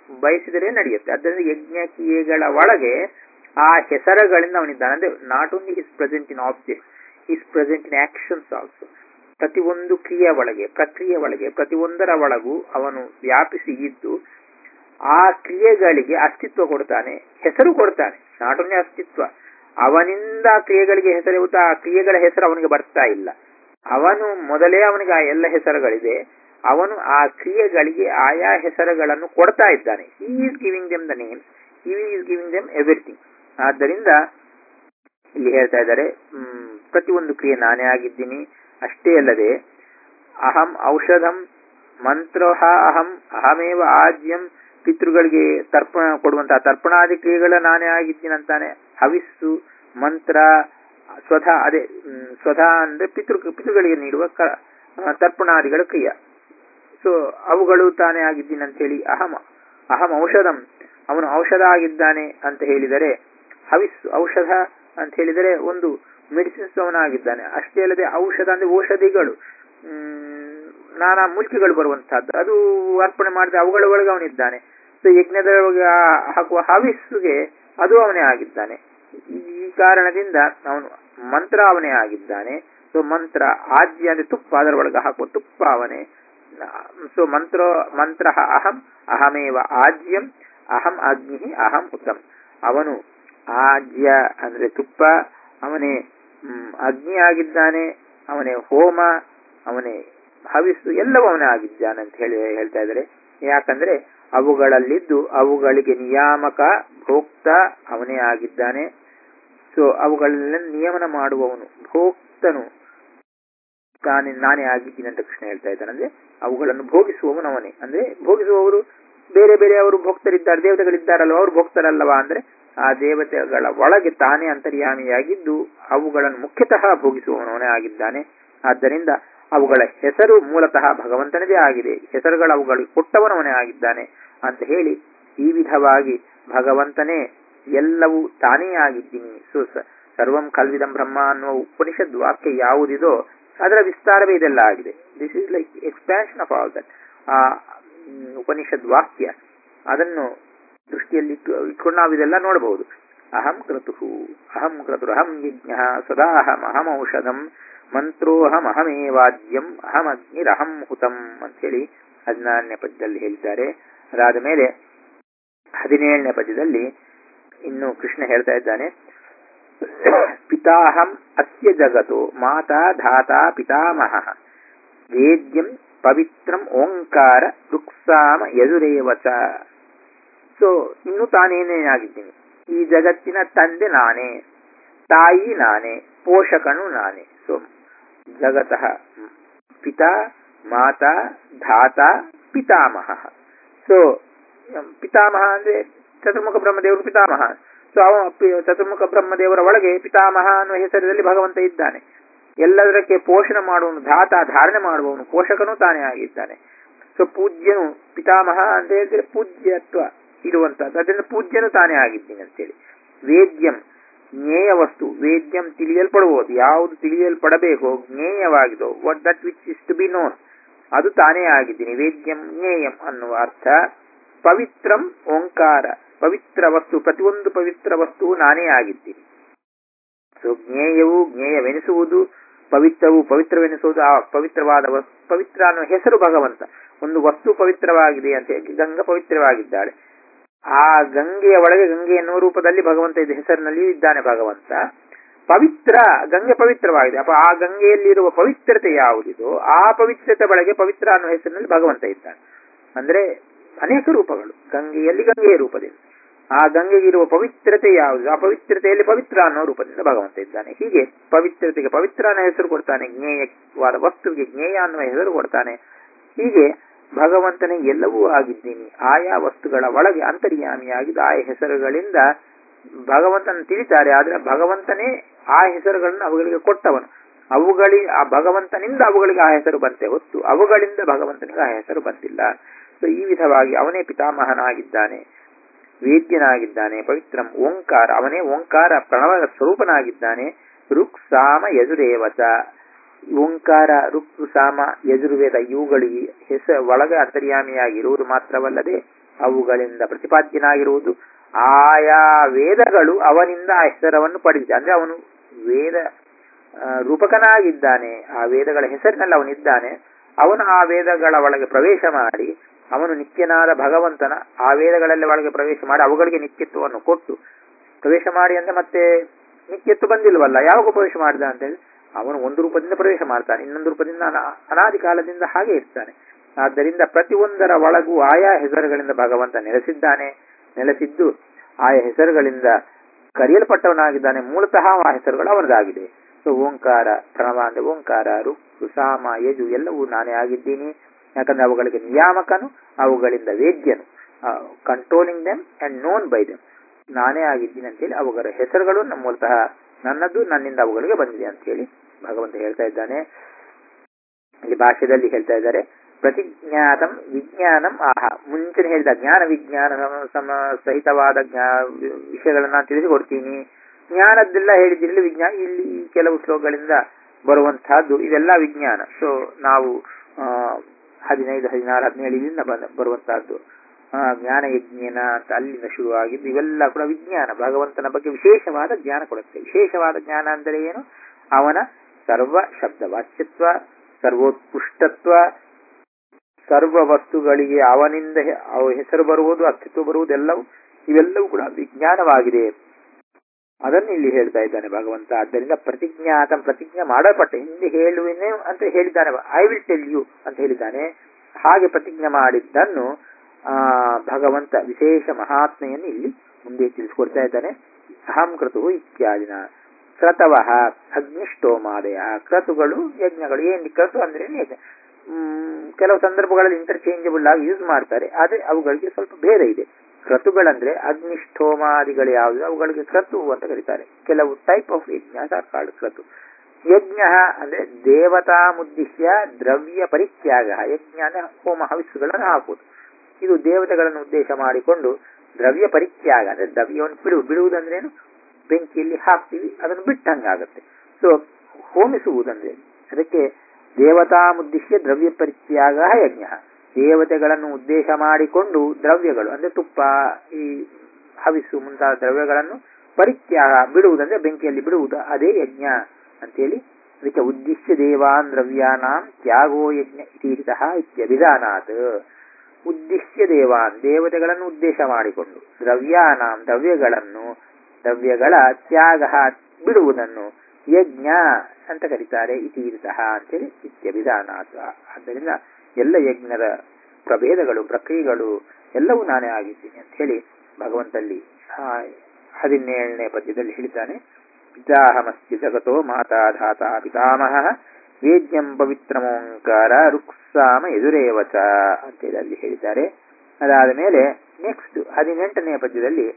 ಬಯಸಿದರೆ ನಡೆಯುತ್ತೆ ಆದ್ದರಿಂದ ಯಜ್ಞ ಕ್ರಿಯೆಗಳ ಒಳಗೆ ಆ ಹೆಸರುಗಳಿಂದ ಅವನಿದ್ದಾನೆ ಅಂದ್ರೆ not only his present in object his present in actions also ಪ್ರತಿಯೊಂದು ಕ್ರಿಯೆ ಒಳಗೆ ಪ್ರಕ್ರಿಯೆ ಒಳಗೆ ಪ್ರತಿಯೊಂದರ ಒಳಗೂ ಅವನು ವ್ಯಾಪಿಸಿ ಇದ್ದು ಆ ಕ್ರಿಯೆಗಳಿಗೆ ಅಸ್ತಿತ್ವ ಕೊಡ್ತಾನೆ ಹೆಸರು ಕೊಡ್ತಾನೆ ನಾಟ್ ಓನ್ಲಿ ಅಸ್ತಿತ್ವ ಅವನಿಂದ ಆ ಕ್ರಿಯೆಗಳಿಗೆ ಹೆಸರು ಆ ಕ್ರಿಯೆಗಳ ಹೆಸರು ಅವನಿಗೆ ಬರ್ತಾ ಇಲ್ಲ ಅವನು ಮೊದಲೇ ಅವನಿಗೆ ಆ ಎಲ್ಲ ಹೆಸರುಗಳಿದೆ ಅವನು ಆ ಕ್ರಿಯೆಗಳಿಗೆ ಆಯಾ ಹೆಸರುಗಳನ್ನು ಕೊಡ್ತಾ ಇದ್ದಾನೆ he is giving them the names he is giving them everything ಆದ್ದರಿಂದ ಇಲ್ಲಿ ಹೇಳ್ತಾ ಇದ್ದಾರೆ ಹ್ಮ್, ಪ್ರತಿಯೊಂದು ಕ್ರಿಯೆ ನಾನೇ ಆಗಿದ್ದೀನಿ ಅಷ್ಟೇ ಅಲ್ಲದೆ ಅಹಂ ಔಷಧಂ ಮಂತ್ರೋಹ ಅಹಂ ಅಹಮೇವ ಆಜ್ಯಂ ಪಿತೃಗಳಿಗೆ ತರ್ಪಣ ಕೊಡುವಂತಹ ತರ್ಪಣಾದಿ ಕ್ರಿಯೆಗಳ ನಾನೇ ಆಗಿದ್ದೀನಿ ಅಂತಾನೆ ಹವಿಸ್ಸು ಮಂತ್ರ ಸ್ವಧ ಅದೇ ಹ್ಮ್, ಸ್ವಧ ಅಂದ್ರೆ ಪಿತೃ ಪಿತೃಗಳಿಗೆ ನೀಡುವ ಕ- ಆ, ತರ್ಪಣಾದಿಗಳ ಕ್ರಿಯೆ ಸೊ ಅವುಗಳು ತಾನೇ ಆಗಿದ್ದೀನಿ ಅಂತ ಹೇಳಿ ಅಹಮ ಅಹಂ ಔಷಧಂ ಅವನು ಔಷಧ ಆಗಿದ್ದಾನೆ ಅಂತ ಹೇಳಿದರೆ ಹವಿಸ್ ಔಷಧ ಅಂತ ಹೇಳಿದರೆ ಒಂದು ಮೆಡಿಸಿನ್ಸ್ ಅವನಾಗಿದ್ದಾನೆ ಅಷ್ಟೇ ಅಲ್ಲದೆ ಔಷಧ ಅಂದ್ರೆ ಔಷಧಿಗಳು ಹ್ಮ್, ನಾನಾ ಮೂಲಿಕೆಗಳು ಬರುವಂತಹದ್ದು ಅದು ಅರ್ಪಣೆ ಮಾಡಿದ ಅವುಗಳ ಒಳಗೆ ಅವನಿದ್ದಾನೆ ಸೊ ಯಜ್ಞದ ಒಳಗೆ ಆ- ಹಾಕುವ ಹವಿಸ್ಸುಗೆ ಅದು ಅವನೇ ಆಗಿದ್ದಾನೆ ಈ- ಈ ಕಾರಣದಿಂದ ಅವನು ಮಂತ್ರ ಅವನೇ ಆಗಿದ್ದಾನೆ ಸೊ ಮಂತ್ರ ಆಜ್ಯ ಅಂದ್ರೆ ತುಪ್ಪ ಅದರ ಒಳಗೆ ಹಾಕುವ ತುಪ್ಪ ಅವನೇ ಸೊ ಮಂತ್ರ ಮಂತ್ರ ಅಹಂ ಅಹಮೇವ ಆಜ್ಯಂ ಅಹಂ ಅಗ್ನಿ ಅಹಂ ಉತ್ತಮ್ ಅವನು ಆಜ್ಯ ಅಂದ್ರೆ ತುಪ್ಪ ಅವನೇ ಹ್ಮ್, ಅಗ್ನಿ ಆಗಿದ್ದಾನೆ ಅವನೇ ಹೋಮ ಅವನೇ ಹವಿಸ್ಸು ಎಲ್ಲವೂ ಅವನೇ ಆಗಿದ್ದಾನೆ ಅಂತ ಹೇಳಿ ಹೇಳ್ತಾ ಇದ್ದಾರೆ ಯಾಕಂದ್ರೆ ಅವುಗಳಲ್ಲಿದ್ದು ಅವುಗಳಿಗೆ ನಿಯಾಮಕ ಭೋಕ್ತ ಅವನೇ ಆಗಿದ್ದಾನೆ ಸೊ ಅವುಗಳನ್ನ ನಿಯಮನ ಮಾಡುವವನು ಭೋಕ್ತನು ತಾನೇ ನಾನೇ ಆಗಿದ್ದೀನಿ ಅಂತ ಕೃಷ್ಣ ಹೇಳ್ತಾ ಇದ್ದಾನೆ ಅಂದ್ರೆ ಅವುಗಳನ್ನು ಭೋಗಿಸುವವನು ಅವನೇ ಅಂದ್ರೆ ಭೋಗಿಸುವವರು ಬೇರೆ ಬೇರೆ ಅವರು ಭಕ್ತರಿದ್ದಾರೆ ದೇವತೆಗಳಿದ್ದಾರಲ್ವ ಅವರು ಭಕ್ತರಲ್ಲವಾ ಅಂದ್ರೆ ಆ ದೇವತೆಗಳ ಒಳಗೆ ತಾನೇ ಅಂತರ್ಯಾಮಿಯಾಗಿದ್ದು ಅವುಗಳನ್ನು ಮುಖ್ಯತಃ ಭೋಗಿಸುವವನವನೇ ಆಗಿದ್ದಾನೆ ಆದ್ದರಿಂದ ಅವುಗಳ ಹೆಸರು ಮೂಲತಃ ಭಗವಂತನದೇ ಆಗಿದೆ ಹೆಸರುಗಳು ಅವುಗಳಿಗೆ ಕೊಟ್ಟವನವನೇ ಆಗಿದ್ದಾನೆ ಅಂತ ಹೇಳಿ ಈ ವಿಧವಾಗಿ ಭಗವಂತನೇ ಎಲ್ಲವೂ ತಾನೇ ಆಗಿದ್ದೀನಿ ಸೊ ಸ- ಸರ್ವಂ ಕಲ್ವಿದಂ ಬ್ರಹ್ಮ ಅನ್ನುವ ಉಪನಿಷದ್ ವಾಕ್ಯ ಯಾವುದಿದೋ ಅದರ ವಿಸ್ತಾರವೇ ಇದೆಲ್ಲ ಆಗಿದೆ this is like expansion of all that ಆ ಮ್, ಉಪನಿಷದ್ ವಾಕ್ಯ ಅದನ್ನು ದೃಷ್ಟಿಯಲ್ಲಿ ಇಟ್ಟು- ಇಟ್ಕೊಂಡು ನಾವು ಇದೆಲ್ಲ ನೋಡಬಹುದು ಅಹಂ ಕ್ರತು ಅಹಂ ಕ್ರತುರ್ ಅಹಂ ಯಜ್ಞ ಸದಾ ಅಹಂ ಅಹಂ ಔಷಧಂ ಮಂತ್ರೋಹಂ ಅಹಮೇವಾದ್ಯಂ ಅಹಂ ಅಗ್ನಿರಹಂ ಹುತಂ ಅಂತೇಳಿ ಹದಿನಾರನೇ ಪದ್ಯದಲ್ಲಿ ಹೇಳಿದ್ದಾರೆ ಅದಾದ ಮೇಲೆ ಹದಿನೇಳನೇ ಪದ್ಯದಲ್ಲಿ ಇನ್ನು ಕೃಷ್ಣ ಹೇಳ್ತಾ ಇದ್ದಾನೆ ಪಿತಾಹಂ ಅಸ್ಯ ಜಗತ್ತು ಮಾತಾ ಧಾತಾ ಪಿತಾಮಹ ವೇದ್ಯಂ ಪವಿತ್ರಂ ಓಂಕಾರ ರುಕ್ಸಾಮ ಯದುರೇವಚ ಸೊ ಇನ್ನು ತಾನೇನೇ ಆಗಿದ್ದೀನಿ ಈ ಜಗತ್ತಿನ ತಂದೆ ನಾನೇ ತಾಯಿ ನಾನೇ ಪೋಷಕನು ನಾನೇ ಸೊ ಜಗತಃ ಪಿತಾ ಮಾತಾ ಧಾತಾ ಪಿತಾಮಹ ಸೊ ಪಿತಾಮಹ ಅಂದ್ರೆ ಚತುರ್ಮುಖ ಬ್ರಹ್ಮದೇವರು ಪಿತಾಮಹ ಸೊ ಅವ ಪಿ- ಚತುರ್ಮುಖ ಬ್ರಹ್ಮದೇವರ ಒಳಗೆ ಪಿತಾಮಹ ಅನ್ನುವ ಹೆಸರಿನಲ್ಲಿ ಭಗವಂತ ಇದ್ದಾನೆ ಎಲ್ಲದಕ್ಕೆ ಪೋಷಣೆ ಮಾಡುವನು ಧಾತ ಧಾರಣೆ ಮಾಡುವವನು ಪೋಷಕನು ತಾನೇ ಆಗಿದ್ದಾನೆ ಸೊ ಪೂಜ್ಯನು ಪಿತಾಮಹ ಅಂತ ಹೇಳಿದ್ರೆ ಪೂಜ್ಯತ್ವ ಇರುವಂತಹದ್ದು ಅದರಿಂದ ಪೂಜ್ಯನು ತಾನೇ ಆಗಿದ್ದೀನಿ ಅಂತೇಳಿ ವೇದ್ಯಂ ಜ್ಞೇಯ ವಸ್ತು ವೇದ್ಯಂ ತಿಳಿಯಲ್ಪಡುವುದು ಯಾವುದು ತಿಳಿಯಲ್ಪಡಬೇಕೋ ಜ್ಞೇಯವಾಗಿದೋ what that which is to be known ಅದು ತಾನೇ ಆಗಿದ್ದೀನಿ ವೇದ್ಯಂ ಜ್ಞೇಯಂ ಅನ್ನುವ ಅರ್ಥ ಪವಿತ್ರಂ ಓಂಕಾರ ಪವಿತ್ರ ವಸ್ತು ಪ್ರತಿಯೊಂದು ಪವಿತ್ರ ವಸ್ತುವು ನಾನೇ ಆಗಿದ್ದೀನಿ ಸೊ ಜ್ಞೇಯವು ಜ್ಞೇಯವೆನಿಸುವುದು ಪವಿತ್ರವು ಪವಿತ್ರವೆನಿಸುವುದು ಆ ಪವಿತ್ರವಾದ ವಸ್- ಪವಿತ್ರ ಅನ್ನುವ ಹೆಸರು ಭಗವಂತ ಒಂದು ವಸ್ತು ಪವಿತ್ರವಾಗಿದೆ ಅಂತ ಹೇಳಿ ಗಂಗಾ ಪವಿತ್ರವಾಗಿದ್ದಾಳೆ ಆ ಗಂಗೆಯ ಒಳಗೆ ಗಂಗೆ ಎನ್ನುವ ರೂಪದಲ್ಲಿ ಭಗವಂತ ಇದ್ದ ಹೆಸರಿನಲ್ಲಿ ಇದ್ದಾನೆ ಭಗವಂತ ಪವಿತ್ರ ಗಂಗೆ ಪವಿತ್ರವಾಗಿದೆ ಅಪ್ಪ ಆ ಗಂಗೆಯಲ್ಲಿರುವ ಪವಿತ್ರತೆ ಯಾವುದಿದೋ ಆ ಪವಿತ್ರತೆ ಒಳಗೆ ಪವಿತ್ರ ಅನ್ನುವ ಹೆಸರಿನಲ್ಲಿ ಭಗವಂತ ಇದ್ದಾನೆ ಅಂದ್ರೆ ಅನೇಕ ರೂಪಗಳು ಗಂಗೆಯಲ್ಲಿ ಗಂಗೆಯ ರೂಪದಿಂದ ಆ ಗಂಗೆಗೆ ಇರುವ ಪವಿತ್ರತೆ ಯಾವುದು ಆ ಪವಿತ್ರತೆಯಲ್ಲಿ ಪವಿತ್ರ ಅನ್ನೋ ರೂಪದಿಂದ ಭಗವಂತ ಇದ್ದಾನೆ ಹೀಗೆ ಪವಿತ್ರತೆಗೆ ಪವಿತ್ರ ಅನ್ನೋ ಹೆಸರು ಕೊಡ್ತಾನೆ ಜ್ಞೇಯವಾದ ವಸ್ತುವಿಗೆ ಜ್ಞೇಯ ಅನ್ನುವ ಹೆಸರು ಕೊಡ್ತಾನೆ ಹೀಗೆ ಭಗವಂತನೇ ಎಲ್ಲವೂ ಆಗಿದ್ದೀನಿ ಆಯಾ ವಸ್ತುಗಳ ಒಳಗೆ ಅಂತರ್ಯಾಮಿಯಾಗಿದ್ದು ಆಯಾ ಹೆಸರುಗಳಿಂದ ಭಗವಂತನ ತಿಳಿತಾರೆ ಆದ್ರೆ ಭಗವಂತನೇ ಆ ಹೆಸರುಗಳನ್ನು ಅವುಗಳಿಗೆ ಕೊಟ್ಟವನು ಅವುಗಳಿ ಆ ಭಗವಂತನಿಂದ ಅವುಗಳಿಗೆ ಆ ಹೆಸರು ಬಂತೆ ಹೊತ್ತು ಅವುಗಳಿಂದ ಭಗವಂತನಿಗೆ ಆ ಹೆಸರು ಬಂದಿಲ್ಲ ಸೊ ಈ ವಿಧವಾಗಿ ಅವನೇ ಪಿತಾಮಹನಾಗಿದ್ದಾನೆ ವೇದ್ಯನಾಗಿದ್ದಾನೆ ಪವಿತ್ರಂ ಓಂಕಾರ ಅವನೇ ಓಂಕಾರ ಪ್ರಣವ ಸ್ವರೂಪನಾಗಿದ್ದಾನೆ ರುಕ್ ಸಾಮ ಯಜುರೇವತ ಓಂಕಾರ ರುಕ್ ಸಾಮ ಯಜುರ್ವೇದ ಇವುಗಳಿಗೆ ಹೆಸ ಒಳಗ ಅಂತರ್ಯಾಮಿಯಾಗಿರುವುದು ಮಾತ್ರವಲ್ಲದೆ ಅವುಗಳಿಂದ ಪ್ರತಿಪಾದ್ಯನಾಗಿರುವುದು ಆಯಾ ವೇದಗಳು ಅವನಿಂದ ಆ ಹೆಸರವನ್ನು ಪಡೆದಿದೆ ಅಂದ್ರೆ ಅವನು ವೇದ ಆ, ರೂಪಕನಾಗಿದ್ದಾನೆ ಆ ವೇದಗಳ ಹೆಸರಿನಲ್ಲಿ ಅವನಿದ್ದಾನೆ ಅವನು ಆ ವೇದಗಳ ಒಳಗೆ ಪ್ರವೇಶ ಮಾಡಿ ಅವನು ನಿತ್ಯನಾದ ಭಗವಂತನ ಆ ವೇದಗಳಲ್ಲಿ ಒಳಗೆ ಪ್ರವೇಶ ಮಾಡಿ ಅವುಗಳಿಗೆ ನಿತ್ಯತ್ವವನ್ನು ಕೊಟ್ಟು ಪ್ರವೇಶ ಮಾಡಿ ಅಂದ್ರೆ ಮತ್ತೆ ನಿತ್ಯತ್ವ ಬಂದಿಲ್ವಲ್ಲ ಯಾವಾಗ ಪ್ರವೇಶ ಮಾಡಿದ ಅಂತ ಹೇಳಿ ಅವನು ಒಂದು ರೂಪದಿಂದ ಪ್ರವೇಶ ಮಾಡ್ತಾನೆ ಇನ್ನೊಂದು ರೂಪದಿಂದ ಅನಾ- ಅನಾದಿ ಕಾಲದಿಂದ ಹಾಗೆ ಇರ್ತಾನೆ ಆದ್ದರಿಂದ ಪ್ರತಿಯೊಂದರ ಒಳಗೂ ಆಯಾ ಹೆಸರುಗಳಿಂದ ಭಗವಂತ ನೆಲೆಸಿದ್ದಾನೆ ನೆಲೆಸಿದ್ದು ಆಯಾ ಹೆಸರುಗಳಿಂದ ಕರೆಯಲ್ಪಟ್ಟವನಾಗಿದ್ದಾನೆ ಮೂಲತಃ ಆ ಹೆಸರುಗಳು ಅವನದಾಗಿದೆ ಸೊ ಓಂಕಾರ ಪ್ರಣವ ಅಂದ್ರೆ ಓಂಕಾರ ರುಕ್ ಸಾಮ ಯಜು ಎಲ್ಲವೂ ನಾನೇ ಆಗಿದ್ದೀನಿ ಯಾಕಂದ್ರೆ ಅವುಗಳಿಗೆ ನಿಯಾಮಕನು ಅವುಗಳಿಂದ ವೇದ್ಯನು controlling them and known by them ನಾನೇ ಆಗಿದ್ದೀನಿ ಅಂತೇಳಿ ಅವುಗಳ ಹೆಸರುಗಳು ನಮ್ಮ ಮೂಲತಃ ನನ್ನದು ನನ್ನಿಂದ ಅವುಗಳಿಗೆ ಬಂದಿದೆ ಅಂತ ಹೇಳಿ ಭಗವಂತ ಹೇಳ್ತಾ ಇದ್ದಾನೆ ಇಲ್ಲಿ ಭಾಷ್ಯದಲ್ಲಿ ಹೇಳ್ತಾ ಇದ್ದಾರೆ ಪ್ರತಿಜ್ಞಾತಂ ವಿಜ್ಞಾನಂ ಆಹ ಮುಂಚೆ ಹೇಳಿದ ಜ್ಞಾನ ವಿಜ್ಞಾನ ಸಮ- ಸಮ ಸಹಿತವಾದ ಜ್ಞಾ ವಿಷಯಗಳನ್ನ ನಾನು ತಿಳಿಸಿಕೊಡ್ತೀನಿ ಜ್ಞಾನದ್ದೆಲ್ಲ ಹೇಳಿದ್ರಲ್ಲಿ ವಿಜ್ಞಾನ ಇಲ್ಲಿ ಈ ಕೆಲವು ಶ್ಲೋಕಗಳಿಂದ ಬರುವಂತಹದ್ದು ಇದೆಲ್ಲ ವಿಜ್ಞಾನ ಸೊ ನಾವು ಆ, ಹದಿನೈದು ಹದಿನಾರು ಹದಿನೇಳು ಇಲ್ಲಿಂದ ಬಂದ ಬರುವಂತಹದ್ದು ಆ, ಜ್ಞಾನ ಯಜ್ಞನ ಅಂತ ಅಲ್ಲಿಂದ ಶುರುವಾಗಿದ್ದು ಇವೆಲ್ಲ ಕೂಡ ವಿಜ್ಞಾನ ಭಗವಂತನ ಬಗ್ಗೆ ವಿಶೇಷವಾದ ಜ್ಞಾನ ಕೊಡುತ್ತೆ ವಿಶೇಷವಾದ ಜ್ಞಾನ ಅಂದರೆ ಏನು ಅವನ ಸರ್ವ ಶಬ್ದ ವಾಚ್ಯತ್ವ ಸರ್ವೋತ್ಕೃಷ್ಟತ್ವ ಸರ್ವ ವಸ್ತುಗಳಿಗೆ ಅವನಿಂದ ಹೆ- ಅವ ಹೆಸರು ಬರುವುದು ಅಸ್ತಿತ್ವ ಬರುವುದೆಲ್ಲವೂ ಇವೆಲ್ಲವೂ ಕೂಡ ವಿಜ್ಞಾನವಾಗಿದೆ ಅದನ್ನು ಇಲ್ಲಿ ಹೇಳ್ತಾ ಇದ್ದಾನೆ ಭಗವಂತ ಆದ್ದರಿಂದ ಪ್ರತಿಜ್ಞಾತ ಪ್ರತಿಜ್ಞೆ ಮಾಡಲ್ಪಟ್ಟ ಹಿಂದೆ ಹೇಳುವೇನೆ ಅಂತ ಹೇಳಿದ್ದಾನೆ ಐ ವಿಲ್ ಟೆಲ್ ಯು ಅಂತ ಹೇಳಿದ್ದಾನೆ ಹಾಗೆ ಪ್ರತಿಜ್ಞೆ ಮಾಡಿದ್ದನ್ನು ಆ ಭಗವಂತ ವಿಶೇಷ ಮಹಾತ್ಮೆಯನ್ನು ಇಲ್ಲಿ ಮುಂದೆ ತಿಳಿಸ್ಕೊಡ್ತಾ ಇದ್ದಾನೆ ಅಹಂ ಕ್ರತು ಇತ್ಯಾದಿನ ಕ್ರತವಃ ಅಗ್ನಿಷ್ಟೋಮಾದಯ ಕ್ರತುಗಳು ಯಜ್ಞಗಳು ಏನ್ ಕ್ರತು ಅಂದ್ರೆ ಯಜ್ಞ ಹ್ಮ್, ಕೆಲವು ಸಂದರ್ಭಗಳಲ್ಲಿ ಇಂಟರ್ಚೇಂಜಬಲ್ ಆಗಿ ಯೂಸ್ ಮಾಡ್ತಾರೆ ಆದ್ರೆ ಅವುಗಳಿಗೆ ಸ್ವಲ್ಪ ಭೇದ ಇದೆ ಕ್ರತುಗಳಂದ್ರೆ ಅಗ್ನಿಷ್ಠೋಮಾದಿಗಳು ಯಾವುದು ಅವುಗಳಿಗೆ ಕ್ರತು ಅಂತ ಕರೀತಾರೆ ಕೆಲವು ಟೈಪ್ ಆಫ್ ಯಜ್ಞ ಕಾಳು ಕ್ರತು ಯಜ್ಞ ಅಂದ್ರೆ ದೇವತಾ ಮುದ್ದಿಶ್ಯ ದ್ರವ್ಯ ಪರಿತ್ಯಾಗ ಯಜ್ಞ ಅಂದ್ರೆ ಹೋಮ ಹವಿಸ್ಸುಗಳನ್ನು ಹಾಕುವುದು ಇದು ದೇವತೆಗಳನ್ನು ಉದ್ದೇಶ ಮಾಡಿಕೊಂಡು ದ್ರವ್ಯ ಪರಿತ್ಯಾಗ ಅಂದ್ರೆ ದ್ರವ್ಯವನ್ನು ಬಿಡು ಬಿಡುವುದಂದ್ರೇನು ಬೆಂಕಿಯಲ್ಲಿ ಹಾಕ್ತೀವಿ ಅದನ್ನು ಬಿಟ್ಟಂಗಾಗತ್ತೆ ಸೊ ಹೋಮಿಸುವುದಂದ್ರೆ ಅದಕ್ಕೆ ದೇವತಾ ಮುದ್ದಿಶ್ಯ ದ್ರವ್ಯ ಪರಿತ್ಯಾಗ ಯಜ್ಞ ದೇವತೆಗಳನ್ನು ಉದ್ದೇಶ ಮಾಡಿಕೊಂಡು ದ್ರವ್ಯಗಳು ಅಂದ್ರೆ ತುಪ್ಪ ಈ ಹವಿಸು ಮುಂತಾದ ದ್ರವ್ಯಗಳನ್ನು ಪರಿತ್ಯಾಗ ಬಿಡುವುದಂದ್ರೆ ಬೆಂಕಿಯಲ್ಲಿ ಬಿಡುವುದು ಅದೇ ಯಜ್ಞ ಅಂತೇಳಿ ಅದಕ್ಕೆ ಉದ್ದೇಶ್ಯ ದೇವಾನ್ ದ್ರವ್ಯಾನಾಂ ತ್ಯಾಗೋ ಯಜ್ಞ ಇತೀರಿತಃ ಇತ್ಯಭಿಧಾನಾತ್ ಉದ್ದೇಶ್ಯ ದೇವಾನ್ ದೇವತೆಗಳನ್ನು ಉದ್ದೇಶ ಮಾಡಿಕೊಂಡು ದ್ರವ್ಯಾನಾಂ ದ್ರವ್ಯಗಳನ್ನು ದ್ರವ್ಯಗಳ ತ್ಯಾಗ ಬಿಡುವುದನ್ನು ಯಜ್ಞ ಅಂತ ಕರೀತಾರೆ ಇತೀರಿತಃ ಅಂತೇಳಿ ಇತ್ಯಭಿಧಾನಾತ್ ಆದ್ದರಿಂದ ಎಲ್ಲ ಯಜ್ಞದ ಪ್ರಭೇದಗಳು ಪ್ರಕ್ರಿಯೆಗಳು ಎಲ್ಲವೂ ನಾನೇ ಆಗಿದ್ದೀನಿ ಅಂತ ಹೇಳಿ ಭಗವಂತಲ್ಲಿ ಆ, ಹದಿನೇಳನೇ ಪದ್ಯದಲ್ಲಿ ಹೇಳಿದ್ದಾನೆ ಪಿತಾಹಮಸ್ತಿ ಜಗತೋ ಮಾತಾ ಧಾತ ಪಿತಾಮಹ ವೇದ್ಯಂ ಪವಿತ್ರಮೋಂಕಾರ ರುಕ್ಸಾಮ ಎದುರೇವಚ ಅಂತೇಳಿ ಅಲ್ಲಿ ಹೇಳಿದ್ದಾರೆ ಅದಾದ ಮೇಲೆ ನೆಕ್ಸ್ಟ್ ಹದಿನೆಂಟನೇ ಪದ್ಯದಲ್ಲಿ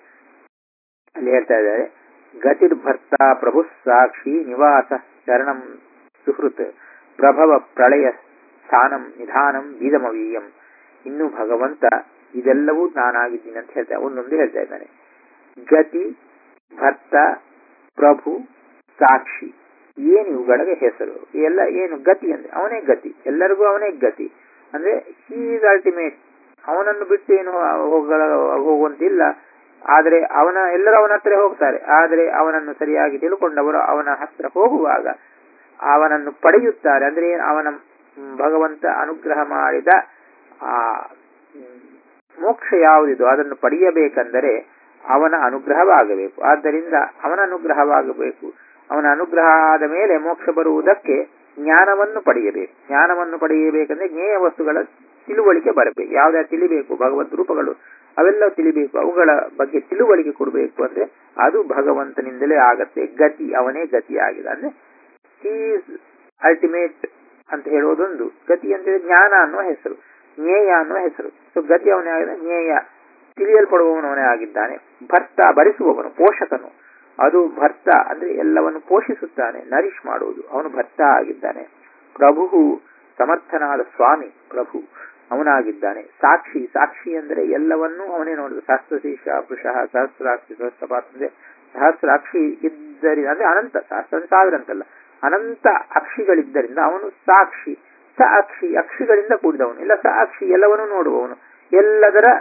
ಅಲ್ಲಿ ಹೇಳ್ತಾ ಇದ್ದಾರೆ ಗತಿರ್ಭರ್ತ ಪ್ರಭು ಸಾಕ್ಷಿ ನಿವಾಸ ಚರಣಂ ಸುಹೃತ್ ಪ್ರಭವ ಪ್ರಳಯ ಸ್ಥಾನಂ ನಿಧಾನಂ ಬೀದಮವೀಯಂ ಇನ್ನು ಭಗವಂತ ಇದೆಲ್ಲವೂ ನಾನಾಗಿದ್ದೀನಿ ಅಂತ ಹೇಳ್ತಾ ಒಂದೊಂದು ಹೇಳ್ತಾ ಇದ್ದಾನೆ ಗತಿ ಭರ್ತ ಪ್ರಭು ಸಾಕ್ಷಿ ಏನು ಇವುಗಳಿಗೆ ಹೆಸರು ಎಲ್ಲ ಏನು ಗತಿ ಅಂದ್ರೆ ಅವನೇ ಗತಿ ಎಲ್ಲರಿಗೂ ಅವನೇ ಗತಿ ಅಂದ್ರೆ ಹೀ ಇಸ್ ಅಲ್ಟಿಮೇಟ್ ಅವನನ್ನು ಬಿಟ್ಟು ಏನು ಹೋಗಲ ಹೋಗುವಂತಿಲ್ಲ ಆದರೆ ಅವನ ಎಲ್ಲರೂ ಅವನ ಹತ್ರ ಹೋಗ್ತಾರೆ ಆದರೆ ಅವನನ್ನು ಸರಿಯಾಗಿ ತಿಳ್ಕೊಂಡವರು ಅವನ ಹತ್ರ ಹೋಗುವಾಗ ಅವನನ್ನು ಪಡೆಯುತ್ತಾರೆ ಅಂದ್ರೆ ಏನು ಅವನ ಮ್, ಭಗವಂತ ಅನುಗ್ರಹ ಮಾಡಿದ ಆ ಮ್, ಮೋಕ್ಷ ಯಾವುದಿದೋ ಅದನ್ನು ಪಡೆಯಬೇಕೆಂದರೆ ಅವನ ಅನುಗ್ರಹವಾಗಬೇಕು ಆದ್ದರಿಂದ ಅವನ ಅನುಗ್ರಹವಾಗಬೇಕು ಅವನ ಅನುಗ್ರಹ ಆದ ಮೇಲೆ ಮೋಕ್ಷ ಬರುವುದಕ್ಕೆ ಜ್ಞಾನವನ್ನು ಪಡೆಯಬೇಕು ಜ್ಞಾನವನ್ನು ಪಡೆಯಬೇಕಂದ್ರೆ ಜ್ಞೇಯ ವಸ್ತುಗಳ ತಿಳುವಳಿಕೆ ಬರಬೇಕು ಯಾವ್ದು ತಿಳಿಬೇಕು ಭಗವದ್ ರೂಪಗಳು ಅವೆಲ್ಲ ತಿಳಿಬೇಕು ಅವುಗಳ ಬಗ್ಗೆ ತಿಳುವಳಿಕೆ ಕೊಡಬೇಕು ಅಂದ್ರೆ ಅದು ಭಗವಂತನಿಂದಲೇ ಆಗತ್ತೆ ಗತಿ ಅವನೇ ಗತಿ ಆಗಿದೆ ಅಂದ್ರೆ ಈಸ್ ಅಲ್ಟಿಮೇಟ್ ಅಂತ ಹೇಳೋದೊಂದು ಗತಿ ಅಂದ್ರೆ ಜ್ಞಾನ ಅನ್ನುವ ಹೆಸರು ಜ್ಞೇಯ ಅನ್ನುವ ಹೆಸರು ಸೊ ಗತಿ ಅವನೇ ಆಗಿದೆ ಜ್ಞೇಯ ತಿಳಿಯಲ್ಪಡುವವನವನೇ ಆಗಿದ್ದಾನೆ ಭರ್ತ ಭರಿಸುವವನು ಪೋಷಕನು ಅದು ಭರ್ತ ಅಂದ್ರೆ ಎಲ್ಲವನ್ನು ಪೋಷಿಸುತ್ತಾನೆ ನರಿಶ್ ಮಾಡುವುದು ಅವನು ಭರ್ತ ಆಗಿದ್ದಾನೆ ಪ್ರಭು ಸಮರ್ಥನಾದ ಸ್ವಾಮಿ ಪ್ರಭು ಅವನಾಗಿದ್ದಾನೆ ಸಾಕ್ಷಿ ಸಾಕ್ಷಿ ಅಂದ್ರೆ ಎಲ್ಲವನ್ನೂ ಅವನೇ ನೋಡುದು ಸಹಸ್ರಶೀರ್ಷ ಪುರುಷ ಸಹಸ್ರಾಕ್ಷಿ ಸಹಸ್ರಪಾತ್ ಅಂದ್ರೆ ಸಹಸ್ರಾಕ್ಷಿ ಇದ್ದರಿ ಅಂದ್ರೆ ಅನಂತ ಸಹಸ್ರ ಸಾವಿರ ಅಂತಲ್ಲ ಅನಂತ ಅಕ್ಷಿಗಳಿದ್ದರಿಂದ ಅವನು ಸಾಕ್ಷಿ ಸ ಅಕ್ಷಿ ಅಕ್ಷಿಗಳಿಂದ ಕೂಡಿದವನು ಇಲ್ಲ ಸ ಅಕ್ಷಿ ಎಲ್ಲವನ್ನೂ ನೋಡುವವನು ಎಲ್ಲದರ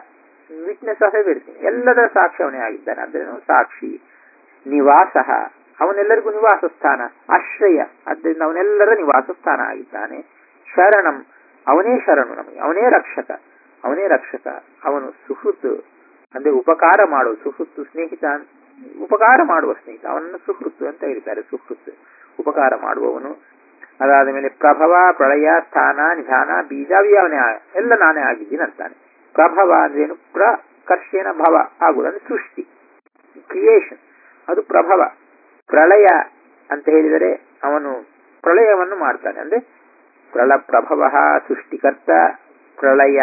ವಿಟ್ನೆಸ್ ಆಫ್ ಎವ್ರಿಥಿಂಗ್ ಎಲ್ಲದರ ಸಾಕ್ಷಿ ಅವನೇ ಆಗಿದ್ದಾನೆ ಆದ್ದರಿಂದ ಸಾಕ್ಷಿ ನಿವಾಸ ಅವನೆಲ್ಲರಿಗೂ ನಿವಾಸ ಸ್ಥಾನ ಆಶ್ರಯ ಆದ್ದರಿಂದ ಅವನೆಲ್ಲರ ನಿವಾಸ ಸ್ಥಾನ ಆಗಿದ್ದಾನೆ ಶರಣಂ ಅವನೇ ಶರಣು ನಮಗೆ ಅವನೇ ರಕ್ಷಕ ಅವನೇ ರಕ್ಷಕ ಅವನು ಸುಹೃತ್ ಅಂದ್ರೆ ಉಪಕಾರ ಮಾಡುವ ಸುಹೃತ್ತು ಸ್ನೇಹಿತ ಉಪಕಾರ ಮಾಡುವ ಸ್ನೇಹಿತ ಅವನನ್ನು ಸುಹೃತ್ತು ಅಂತ ಹೇಳ್ತಾರೆ ಸುಹೃತ್ ಉಪಕಾರ ಮಾಡುವವನು ಅದಾದ ಮೇಲೆ ಪ್ರಭವ ಪ್ರಳಯ ಸ್ಥಾನ ನಿಧಾನ ಬೀಜ ಅವನೇ ಎಲ್ಲ ನಾನೇ ಆಗಿದ್ದೀನಿ ಅಂತಾನೆ ಪ್ರಭವ ಅಂದ್ರೇನು ಪ್ರಕರ್ಷೇನ ಭವ ಆಗುವುದು ಅಂದ್ರೆ ಸೃಷ್ಟಿ ಕ್ರಿಯೇಷನ್ ಅದು ಪ್ರಭವ ಪ್ರಳಯ ಅಂತ ಹೇಳಿದರೆ ಅವನು ಪ್ರಳಯವನ್ನು ಮಾಡ್ತಾನೆ ಅಂದ್ರೆ ಪ್ರಳ ಪ್ರಭವ ಸೃಷ್ಟಿಕರ್ತ ಪ್ರಳಯ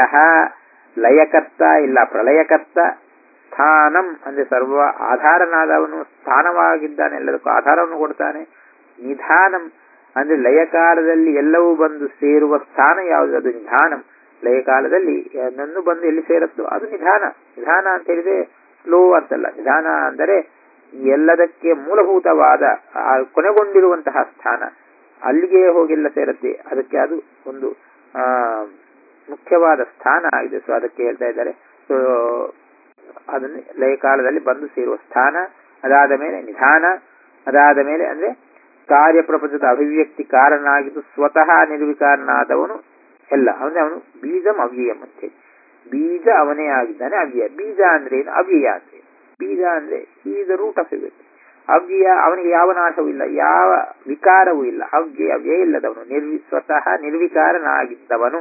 ಲಯಕರ್ತ ಇಲ್ಲ ಪ್ರಳಯಕರ್ತ ಸ್ಥಾನಂ ಅಂದ್ರೆ ಸರ್ವ ಆಧಾರನಾದವನು ಸ್ಥಾನವಾಗಿದ್ದಾನೆ ಎಲ್ಲದಕ್ಕೂ ಆಧಾರವನ್ನು ಕೊಡ್ತಾನೆ ನಿಧಾನಂ ಅಂದ್ರೆ ಲಯಕಾಲದಲ್ಲಿ ಎಲ್ಲವೂ ಬಂದು ಸೇರುವ ಸ್ಥಾನ ಯಾವುದು ಅದು ನಿಧಾನಂ ಲಯಕಾಲದಲ್ಲಿ ನನ್ನು ಬಂದು ಎಲ್ಲಿ ಸೇರುತ್ತೋ ಅದು ನಿಧಾನ ನಿಧಾನ ಅಂತ ಹೇಳಿದ್ರೆ ಸ್ಲೋ ಅಂತಲ್ಲ ನಿಧಾನ ಅಂದರೆ ಎಲ್ಲದಕ್ಕೆ ಮೂಲಭೂತವಾದ ಕೊನೆಗೊಂಡಿರುವಂತಹ ಸ್ಥಾನ ಅಲ್ಲಿಗೆ ಹೋಗೆಲ್ಲ ಸೇರುತ್ತೆ ಅದಕ್ಕೆ ಅದು ಒಂದು ಆ ಮುಖ್ಯವಾದ ಸ್ಥಾನ ಆಗಿದೆ ಸೊ ಅದಕ್ಕೆ ಹೇಳ್ತಾ ಇದ್ದಾರೆ ಸೊ ಅದನ್ನು ಲಯಕಾಲದಲ್ಲಿ ಬಂದು ಸೇರುವ ಸ್ಥಾನ ಅದಾದ ಮೇಲೆ ನಿಧಾನ ಅದಾದ ಮೇಲೆ ಅಂದ್ರೆ ಕಾರ್ಯಪ್ರಪಂಚದ ಅಭಿವ್ಯಕ್ತಿ ಕಾರಣ ಆಗಿದ್ದು ಸ್ವತಃ ನಿರ್ವಿಕಾರನಾದವನು ಎಲ್ಲ ಅಂದ್ರೆ ಅವನು ಬೀಜಂ ಅವ್ಯಯಂ ಅಂತೇಳಿ ಬೀಜ ಅವನೇ ಆಗಿದ್ದಾನೆ ಅವ್ಯಯ ಬೀಜ ಅಂದ್ರೆ ಏನು ಅವ್ಯಯ ಅಂದ್ರೆ ಬೀಜ ಅಂದ್ರೆ ಈಸ್ ರೂಟ್ ಆಫ್ ಇಟ್ ಅವ್ಯಯ ಅವನಿಗೆ ಯಾವ ನಾಶವೂ ಇಲ್ಲ ಯಾವ ವಿಕಾರವೂ ಇಲ್ಲ ಅವ್ಯಯ ಅವ್ಯಯ ಇಲ್ಲದವನು ನಿರ್ವಿ ಸ್ವತಃ ನಿರ್ವಿಕಾರನಾಗಿದ್ದವನು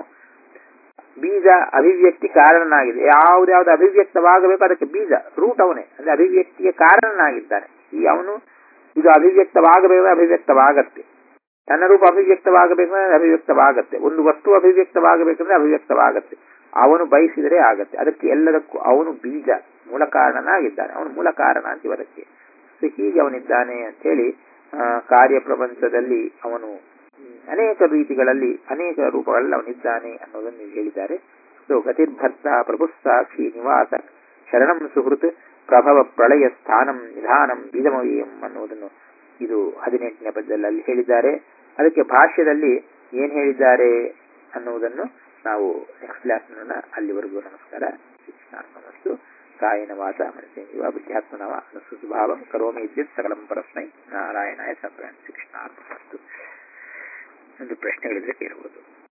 ಬೀಜ ಅಭಿವ್ಯಕ್ತಿ ಕಾರಣನಾಗಿದೆ ಯಾವ್ದಾವ್ದು ಅಭಿವ್ಯಕ್ತವಾಗಬೇಕು ಅದಕ್ಕೆ ಬೀಜ ರೂಟ್ ಅವನೇ ಅಂದ್ರೆ ಅಭಿವ್ಯಕ್ತಿಗೆ ಕಾರಣನಾಗಿದ್ದಾನೆ ಈ ಅವನು ಇದು ಅಭಿವ್ಯಕ್ತವಾಗಬೇಕು ಅಭಿವ್ಯಕ್ತವಾಗತ್ತೆ ತನ್ನ ರೂಪ ಅಭಿವ್ಯಕ್ತವಾಗಬೇಕಂದ್ರೆ ಅಭಿವ್ಯಕ್ತವಾಗತ್ತೆ ಒಂದು ವಸ್ತು ಅಭಿವ್ಯಕ್ತವಾಗಬೇಕಂದ್ರೆ ಅಭಿವ್ಯಕ್ತವಾಗತ್ತೆ ಅವನು ಬಯಸಿದರೆ ಆಗತ್ತೆ ಅದಕ್ಕೆ ಎಲ್ಲದಕ್ಕೂ ಅವನು ಬೀಜ ಮೂಲ ಕಾರಣನಾಗಿದ್ದಾನೆ ಅವನು ಮೂಲ ಕಾರಣ ಅಂತೀವಿ ಅದಕ್ಕೆ ಸೊ ಹೀಗೆ ಅವನಿದ್ದಾನೆ ಅಂತೇಳಿ ಕಾರ್ಯ ಪ್ರಪಂಚದಲ್ಲಿ ಅವನು ಅನೇಕ ರೀತಿಗಳಲ್ಲಿ ಅನೇಕ ರೂಪಗಳಲ್ಲಿ ಅವನಿದ್ದಾನೆ ಅನ್ನೋದನ್ನು ಹೇಳಿದ್ದಾರೆ ಸೊ ಗತಿರ್ಭರ್ತ ಪ್ರಭು ಸಾಕ್ಷಿ ನಿವಾಸ ಶರಣಂ ಸುಹೃತ್ ಪ್ರಭವ ಪ್ರಳಯ ಸ್ಥಾನಂ ನಿಧಾನಂ ಬೀಜಮವೀಯಂ ಅನ್ನುವುದನ್ನು ಇದು ಹದಿನೆಂಟನೇ ಪದ್ಯದಲ್ಲಿ ಹೇಳಿದ್ದಾರೆ ಅದಕ್ಕೆ ಭಾಷ್ಯದಲ್ಲಿ ಏನ್ ಹೇಳಿದ್ದಾರೆ ಅನ್ನುವುದನ್ನು ನಾವು ನೆಕ್ಸ್ಟ್ ಕ್ಲಾಸ್ ಅಲ್ಲಿವರೆಗೂ ನಮಸ್ಕಾರ ಶಿಕ್ಷಣಾರ್ಪಣಸ್ತು ಕಾಯಿನ ವಾಸ ಮನಸ್ಸೇನಿವ ಬುದ್ಧ್ಯಾತ್ಮನವ ಅನುಸುಭಾವಂ ಕರೋಮಿ ಇದ್ದಿತ್ ಸಕಲಂ ಪರಸ್ಮೈ ನಾರಾಯಣಾಯ ಸಂಪ್ರಾಣ ಶಿಕ್ಷಣಾರ್ಪಣಸ್ತು ಒಂದು ಪ್ರಶ್ನೆಗಳಿದ್ರೆ ಕೇಳಬಹುದು